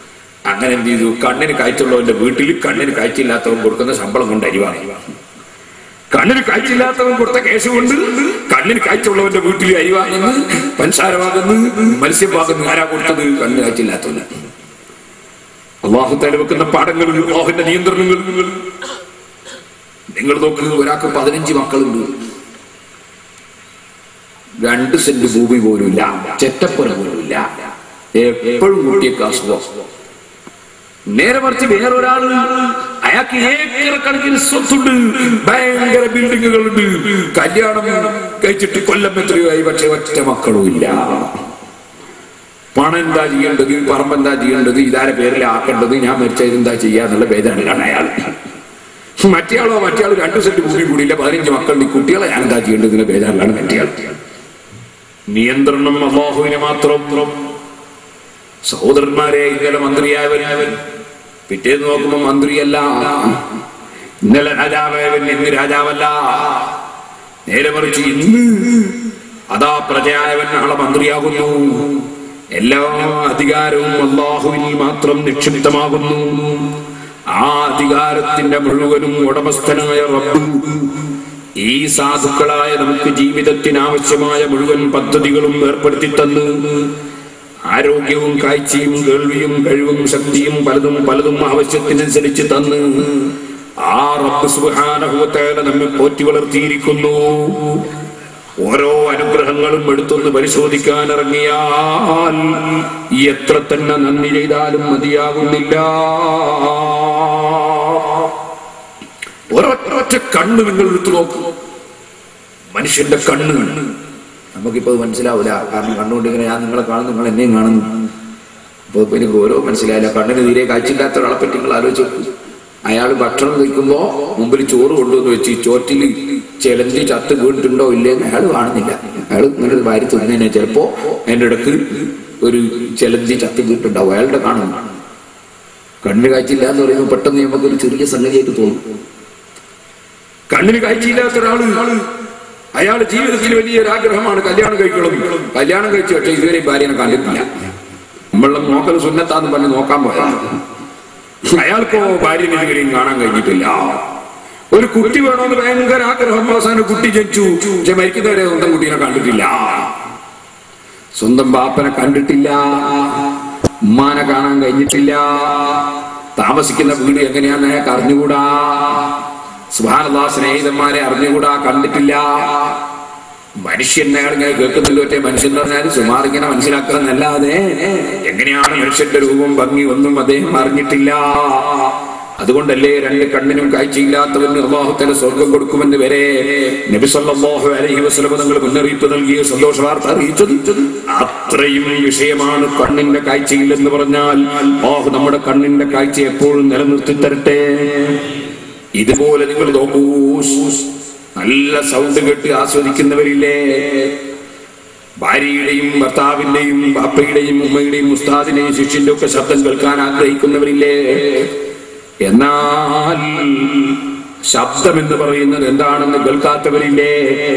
അങ്ങനെ എന്ത് ചെയ്തു കണ്ണിന് കാഴ്ചയുള്ളവന്റെ വീട്ടിൽ കണ്ണിന് കാഴ്ചയില്ലാത്തവൻ കൊടുക്കുന്ന ശമ്പളം കൊണ്ട് അരി വാങ്ങി കണ്ണിന് കാഴ്ചയില്ലാത്തവൻ കൊടുത്ത കേസ് കൊണ്ട് കണ്ണിന് കാഴ്ചയുള്ളവന്റെ വീട്ടിൽ അരി വാങ്ങുന്നു പഞ്ചസാര വാങ്ങുന്നു മത്സ്യം വാങ്ങുന്നു ആരാ കൊടുത്തത് കണ്ണിന് കാഴ്ചയില്ലാത്തവന് അള്ളാഹു തല വെക്കുന്ന പാഠങ്ങൾ അള്ളാഹുവിന്റെ നിയന്ത്രണങ്ങൾ നിങ്ങൾ നോക്ക് ഒരാൾക്ക് പതിനഞ്ച് മക്കളുണ്ട് രണ്ട് സെന്റ് ഭൂമി പോലുമില്ല ചെറ്റപ്പുര പോലുമില്ല എപ്പോഴും കുട്ടിയൊക്കെ അസുഖം നേരെ മറിച്ച് വേറൊരാള് അയാൾക്ക് ഏക്കർ കണക്കിന് സ്വത്തുണ്ട് ഭയങ്കര ബിൽഡിങ്ങുകളുണ്ട് കല്യാണം കഴിച്ചിട്ട് കൊല്ലം എത്രയോ ആയി പക്ഷെ ഒറ്റ മക്കളും ഇല്ല പണം എന്താ ചെയ്യേണ്ടത് പറമ്പ് എന്താ ചെയ്യേണ്ടത് ഇതാരെ പേരിലാക്കേണ്ടത് ഞാൻ മരിച്ചത് എന്താ ചെയ്യാന്നുള്ള വേദനയിലാണ് അയാൾ മറ്റേയാളോ മറ്റേയാൾ രണ്ടു സെന്റ് ഭൂമി കൂടിയില്ല പതിനഞ്ച് മക്കളുണ്ട് ഈ കുട്ടികളെ ഞാൻ എന്താ ചെയ്യേണ്ടതിന്റെ ബേജാറിലാണ് മറ്റേയാൾ നിയന്ത്രണം അള്ളാഹുവിന് മാത്രം സഹോദരന്മാരെ ഇന്നലെ മന്ത്രിയായവൻ പിറ്റേന്ന് നോക്കുമ്പോ മന്ത്രിയല്ല ഇന്നലെ രാജാവായവൻ ഇന്ന് രാജാവല്ല നേരെ മറിച്ച് ഇന്ന് അതാ പ്രജയായവൻ നാളെ മന്ത്രിയാകുന്നു എല്ലാ അധികാരവും അള്ളാഹുവിൽ മാത്രം നിക്ഷിപ്തമാകുന്നു ആ അധികാരത്തിന്റെ മുഴുവനും ഉടമസ്ഥനായ റബ്ബ് ഈ സാധുക്കളായ നമുക്ക് ജീവിതത്തിന് ആവശ്യമായ മുഴുവൻ പദ്ധതികളും ഏർപ്പെടുത്തി തന്ന് ആരോഗ്യവും കാഴ്ചയും കേൾവിയും കഴിവും ശക്തിയും പലതും പലതും ആവശ്യത്തിനനുസരിച്ച് തന്ന് ആ റബ്ബ് സുബാനഹുവത്തേല നമ്മെ പോറ്റി വളർത്തിയിരിക്കുന്നു ഓരോ അനുഗ്രഹങ്ങളും എടുത്തൊന്ന് പരിശോധിക്കാൻ ഇറങ്ങിയാൽ എത്ര തന്നെ നന്ദി ചെയ്താലും മതിയാകുന്നില്ല ഒരൊറ്റ കണ്ണ് നിങ്ങൾ എടുത്തു നോക്കൂ മനുഷ്യന്റെ കണ്ണ് നമുക്കിപ്പോ അത് മനസ്സിലാവില്ല കാരണം കണ്ണുകൊണ്ട് ഇങ്ങനെ ഞാൻ നിങ്ങളെ കാണുന്നു നിങ്ങൾ എന്നെയും കാണുന്നു അപ്പൊ ഇപ്പൊ എനിക്ക് ഓരോ മനസ്സിലായില്ല കണ്ണിന് തീരെ കാഴ്ചയില്ലാത്ത ഒരാളെ പറ്റി നിങ്ങൾ ആലോചിച്ച് നോക്കൂ. അയാൾ ഭക്ഷണം കഴിക്കുമ്പോ മുമ്പിൽ ചോറ് കൊണ്ടുവന്ന് വെച്ച് ഈ ചോറ്റിൽ ചിലഞ്ചി ചത്ത് വീണിട്ടുണ്ടോ ഇല്ലേന്ന് അയാൾ കാണുന്നില്ല അയാൾ ഇങ്ങനെ വാരി തിന്നേനെ ചിലപ്പോ അതിന്റെ ഇടക്ക് ഒരു ചിലഞ്ചി ചത്ത് വീണിട്ടുണ്ടാവും അയാളുടെ കാണുന്നു കണ്ണിന് കാഴ്ചയില്ല എന്ന് പറയുമ്പോൾ പെട്ടെന്ന് നമുക്കൊരു ചെറിയ സംഗതിയായിട്ട് തോന്നും കണ്ണിന് കാഴ്ചയില്ലാത്ത ഒരാള് അയാൾ ജീവിതത്തിൽ വലിയൊരു ആഗ്രഹമാണ് കല്യാണം കഴിക്കണം കല്യാണം കഴിച്ചു പക്ഷേ ഇതുവരെ ഭാര്യനെ കണ്ടിട്ടില്ല നമ്മളെ നോക്കൽ സുന്നത്താന്ന് പറഞ്ഞ് നോക്കാൻ പോയാ അയാൾക്കോ ഭാര്യനെ ഇതുവരെയും കാണാൻ കഴിഞ്ഞിട്ടില്ല ഒരു കുട്ടി വേണമെന്ന് ഭയങ്കര ആഗ്രഹം അവസാനം കുട്ടി ജനിച്ചു പക്ഷെ മരിക്കുന്നവരെ സ്വന്തം കുട്ടീനെ കണ്ടിട്ടില്ല സ്വന്തം ബാപ്പനെ കണ്ടിട്ടില്ല ഉമ്മാനെ കാണാൻ കഴിഞ്ഞിട്ടില്ല താമസിക്കുന്ന വീട് എങ്ങനെയാന്ന് അയാൾക്ക് അറിഞ്ഞുകൂടാ സുഹാനദാ സ്നേഹിതന്മാരെ അറിഞ്ഞുകൂടാ കണ്ടിട്ടില്ല മനുഷ്യൻ അയാൾ ഇങ്ങനെ കേൾക്കുന്നില്ല ഒറ്റ മനുഷ്യൻ എന്ന് പറഞ്ഞാൽ സുമാർ ഇങ്ങനെ മനസ്സിലാക്കുന്നല്ലാതെ എങ്ങനെയാണ് മനുഷ്യന്റെ രൂപം ഭംഗി ഒന്നും അദ്ദേഹം അറിഞ്ഞിട്ടില്ല അതുകൊണ്ടല്ലേ രണ്ട് കണ്ണിനും കാഴ്ചയില്ലാത്തവന് അള്ളാഹുത്തല സ്വർഗം കൊടുക്കുമെന്ന് വരെ നബി സല്ലല്ലാഹു അലൈഹി വസല്ലം തങ്ങൾ മുന്നറിയിപ്പ് നൽകിയ സന്തോഷ വാർത്ത അറിയിച്ചത് അത്രയും വിഷയമാണ് കണ്ണിന്റെ കാഴ്ചയില്ലെന്ന് പറഞ്ഞാൽ അള്ളാഹു നമ്മുടെ കണ്ണിന്റെ കാഴ്ച എപ്പോഴും നിലനിർത്തി തരട്ടെ ഇതുപോലെ നിങ്ങൾ നോക്കൂ നല്ല സൗണ്ട് കേട്ട് ആസ്വദിക്കുന്നവരില്ലേ ഭാര്യയുടെയും ഭർത്താവിന്റെയും ബാപ്പയുടെയും ഉമ്മയുടെയും ഉസ്താദിന്റെയും ശിഷ്യന്റെ ഒക്കെ ശബ്ദം കേൾക്കാൻ ആഗ്രഹിക്കുന്നവരില്ലേ എന്നാൽ ശബ്ദം എന്ന് പറയുന്നത് എന്താണെന്ന് കേൾക്കാത്തവരില്ലേ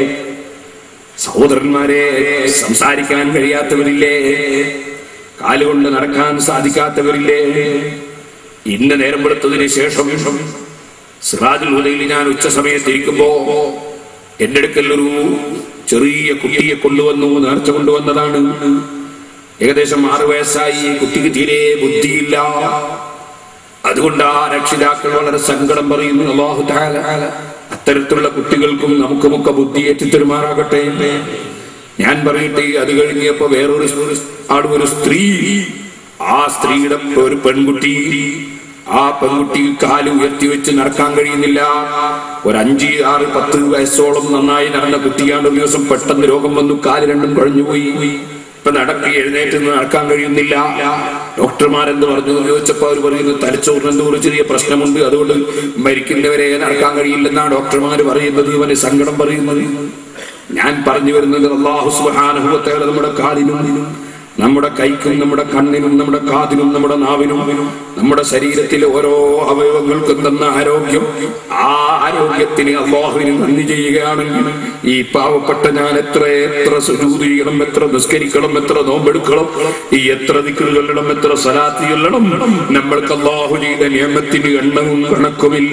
സഹോദരന്മാരെ സംസാരിക്കാൻ കഴിയാത്തവരില്ലേ കാലുകൊണ്ട് നടക്കാൻ സാധിക്കാത്തവരില്ലേ ഇന്ന് നേരം വെളുത്തതിന് ശേഷം സിറാജുൽ ഹുദയിൽ ഞാൻ ഉച്ച സമയത്ത് ഇരിക്കുമ്പോ എന്റെ അടുക്കൽ ഒരു ചെറിയ കുട്ടിയെ കൊണ്ടുവന്നു നേർച്ച കൊണ്ടുവന്നതാണ് ഏകദേശം ആറു വയസ്സായി ഈ കുട്ടിക്ക് തീരെ ബുദ്ധിയില്ല അതുകൊണ്ട് ആ രക്ഷിതാക്കൾ വളരെ സങ്കടം പറയുന്നു അള്ളാഹു തആല അത്തരത്തിലുള്ള കുട്ടികൾക്കും നമുക്കുമൊക്കെ ബുദ്ധിയേറ്റി തെരുമാറാകട്ടെ ഞാൻ പറയട്ടെ അത് കഴിഞ്ഞപ്പോ വേറൊരു ആട് ഒരു സ്ത്രീ ആ സ്ത്രീയുടെ ഒരു പെൺകുട്ടി ആ പെൺകുട്ടി കാല് ഉയർത്തി വെച്ച് നടക്കാൻ കഴിയുന്നില്ല ഒരു അഞ്ച് ആറ് പത്ത് വയസ്സോളം നന്നായി നടന്ന കുട്ടിയാണ് ഒരു ദിവസം പെട്ടെന്ന് രോഗം വന്നു കാല് രണ്ടും കുഴഞ്ഞുപോയി ഇപ്പൊ നടക്കി എഴുന്നേറ്റ് നിന്ന് നടക്കാൻ കഴിയുന്നില്ല ഡോക്ടർമാരെന്ത് പറഞ്ഞു എന്ന് ചോദിച്ചപ്പോ അവർ പറയുന്നു തലച്ചോറിന് എന്തോ ഒരു ചെറിയ പ്രശ്നമുണ്ട് അതുകൊണ്ട് മരിക്കുന്നവരെ നടക്കാൻ കഴിയില്ലെന്നാണ് ഡോക്ടർമാർ പറയുന്നത് ഇവന് സങ്കടം പറയുന്നത് ഞാൻ പറഞ്ഞു വരുന്നത് അള്ളാഹു സുബ്ഹാനഹു വ തആല നമ്മുടെ കാലിനും നമ്മുടെ കൈക്കും നമ്മുടെ കണ്ണിനും നമ്മുടെ കാതിനും നമ്മുടെ നാവിനും നമ്മുടെ ശരീരത്തിലെ ഓരോ അവയവങ്ങൾക്കും തന്ന ആരോഗ്യം ആ ആരോഗ്യത്തിന് അള്ളാഹുവിന് നന്ദി ചെയ്യുകയാണെങ്കിൽ ഈ പാവപ്പെട്ട ഞാൻ എത്ര എത്ര സുജൂത് ചെയ്യണം എത്ര നിസ്കരിക്കണം എത്ര നോമ്പെടുക്കണം ഈ എത്ര ദിക്കറ് ചൊല്ലണം എത്ര സലാത്തി ചൊല്ലണം നമ്മൾക്ക് അള്ളാഹു ചെയ്ത നിയമത്തിന് എണ്ണവും കണക്കുമില്ല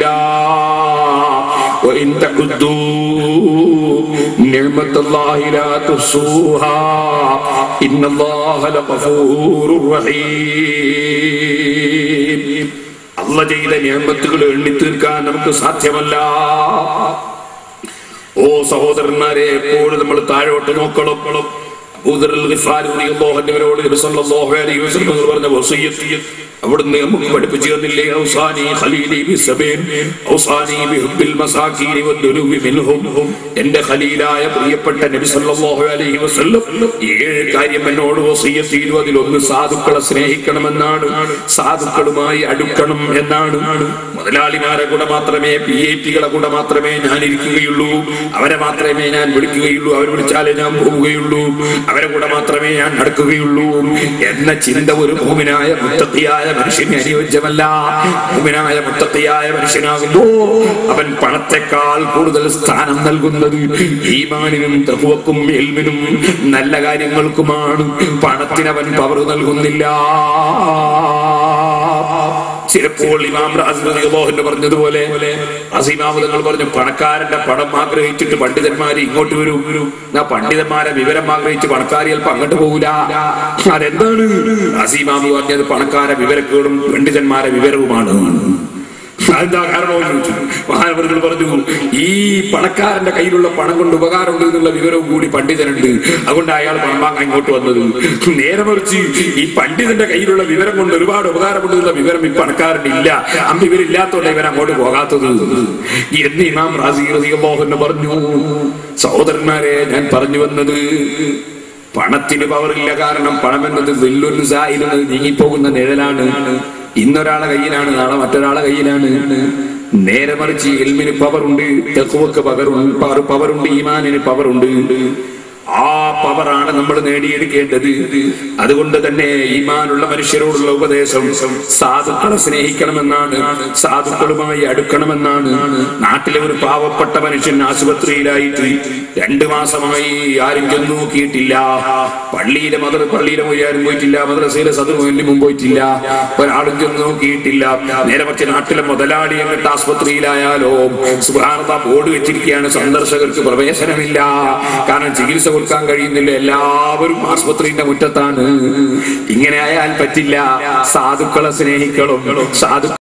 وإن تعدوا نعمة الله لا تحصوها إن الله لغفور رحيم അല്ല ചെയ്ത നിയമത്തുകൾ എണ്ണി തീർക്കാൻ നമുക്ക് സാധ്യമല്ല ഓ സഹോദരന്മാരെ എപ്പോഴും നമ്മൾ താഴോട്ട് നോക്കണം അബൂദർ അൽ ഗിഫാരി റളിയല്ലാഹു അൻഹുവിനോട് നബി സല്ലല്ലാഹു അലൈഹി വസല്ലം തങ്ങൾ പറഞ്ഞ വസിയ്യത്ത് അവിടുന്ന് നമുക്ക് പഠിപ്പിച്ചു തന്നില്ലേ ഔസാനി ഖലീലി ബിസബീൻ ഔസാനി ബിഹുബ്ബിൽ മസാകീനി വദ്ദുനുബി മിൻഹും എന്റെ ഖലീലായ പ്രിയപ്പെട്ട നബി സല്ലല്ലാഹു അലൈഹി വസല്ലം ഏഴ് കാര്യം എന്നോട് വസിയ്യത്ത് ചെയ്തു അതിലൊന്ന് സാധുക്കളെ സ്നേഹിക്കണമെന്നാണ് സാധുക്കളുമായി അടുക്കണം എന്നാണ് മുതലാളിമാരെ കൂടെ മാത്രമേ പി ഐ പികളെ കൂടെ മാത്രമേ ഞാൻ ഇരിക്കുകയുള്ളൂ അവരെ മാത്രമേ ഞാൻ വിളിക്കുകയുള്ളൂ അവർ വിളിച്ചാലേ ഞാൻ പോവുകയുള്ളൂ അവരെ കൂടെ മാത്രമേ ഞാൻ നടക്കുകയുള്ളൂ എന്ന ചിന്ത ഒരു ഭൂമിനായ മുത്തത്തിയായ മനുഷ്യന് അനുയോജ്യമല്ല ഭൂമിനായ മുത്തത്തിയായ മനുഷ്യനാകുമ്പോ അവൻ പണത്തെക്കാൾ കൂടുതൽ സ്ഥാനം നൽകുന്നത് ഈമാനിനും തഹുവക്കും എൽമിനും നല്ല കാര്യങ്ങൾക്കുമാണ് പണത്തിന് അവൻ പവർ നൽകുന്നില്ല ചിലപ്പോൾ ഇമാം റാസിമോഹൻ പറഞ്ഞതുപോലെ അസീമാമുദങ്ങൾ പറഞ്ഞു പണക്കാരന്റെ പണം ആഗ്രഹിച്ചിട്ട് പണ്ഡിതന്മാര് ഇങ്ങോട്ട് വരും ആ പണ്ഡിതന്മാരെ വിവരം ആഗ്രഹിച്ച് പണക്കാർ ചിലപ്പോ അങ്ങോട്ട് പോകൂല അതെന്താണ് അസീമാമു പറഞ്ഞത് പണക്കാരെ വിവരക്കേടും പണ്ഡിതന്മാരെ വിവരവുമാണ് അതെന്താ കാരണവും ചോദിച്ചു മഹാനവറുകൾ പറഞ്ഞു ഈ പണക്കാരന്റെ കയ്യിലുള്ള പണം കൊണ്ട് ഉപകാരമുണ്ട് എന്നുള്ള വിവരവും കൂടി പണ്ഡിതനുണ്ട് അതുകൊണ്ട് അയാൾ പണം വാങ്ങാൻ ഇങ്ങോട്ട് വന്നത് നേരെ മറിച്ച് ഈ പണ്ഡിതന്റെ കയ്യിലുള്ള വിവരം കൊണ്ട് ഒരുപാട് ഉപകാരമുണ്ട് എന്നുള്ള വിവരം ഈ പണക്കാരനില്ല അന്ന് ഇവരില്ലാത്തോണ്ട് ഇവൻ അങ്ങോട്ട് പോകാത്തത് എന്ന് ഇമാം റാസി റളിയല്ലാഹു പറഞ്ഞു സഹോദരന്മാരെ ഞാൻ പറഞ്ഞു വന്നത് പണത്തിന് പവറില്ല കാരണം പണം എന്നത് വെല്ലൊരു സായിരുന്നത് നീങ്ങിപ്പോകുന്ന നിഴലാണ് ഇന്നൊരാളെ കയ്യിലാണ് നാളെ മറ്റൊരാളെ കയ്യിലാണ് നേരെ മറിച്ച് എൽമിന് പവറുണ്ട് തെക്കുവക്ക് പവറുണ്ട് പവറുണ്ട് ഈമാനിന് പവറുണ്ട് ആ പവറാണ് നമ്മൾ നേടിയെടുക്കേണ്ടത് അതുകൊണ്ട് തന്നെ ഈമാനുള്ള മനുഷ്യരോടുള്ള ഉപദേശം സാധുക്കളെ സ്നേഹിക്കണമെന്നാണ് സാധുക്കളുമായി അടുക്കണമെന്നാണ് നാട്ടിലെ ഒരു പാവപ്പെട്ട മനുഷ്യൻ ആശുപത്രിയിലായിട്ട് രണ്ടു മാസമായി ആരും ചെന്ന് നോക്കിയിട്ടില്ല പള്ളിയിലെ മദർ പള്ളിയിലെ മൊയ്യാരും പോയിട്ടില്ല മദ്രസയിലെ സദുമൊല്ലിമും പോയിട്ടില്ല ഒരാളും ചെന്ന് നോക്കിയിട്ടില്ല നേരെ മറിച്ച് നാട്ടിലെ മുതലാളി എന്നിട്ട് ആസ്പത്രിയിലായാലോ സുധാരണ ബോർഡ് വെച്ചിരിക്കുകയാണ് സന്ദർശകർക്ക് പ്രവേശനമില്ല കാരണം ചികിത്സ കൊടുക്കാൻ കഴിയുന്നില്ല എല്ലാവരും ആസ്പത്രിന്റെ മുറ്റത്താണ് ഇങ്ങനെ ആയാൽ പറ്റില്ല സാധുക്കളെ സ്നേഹിക്കണം സാധു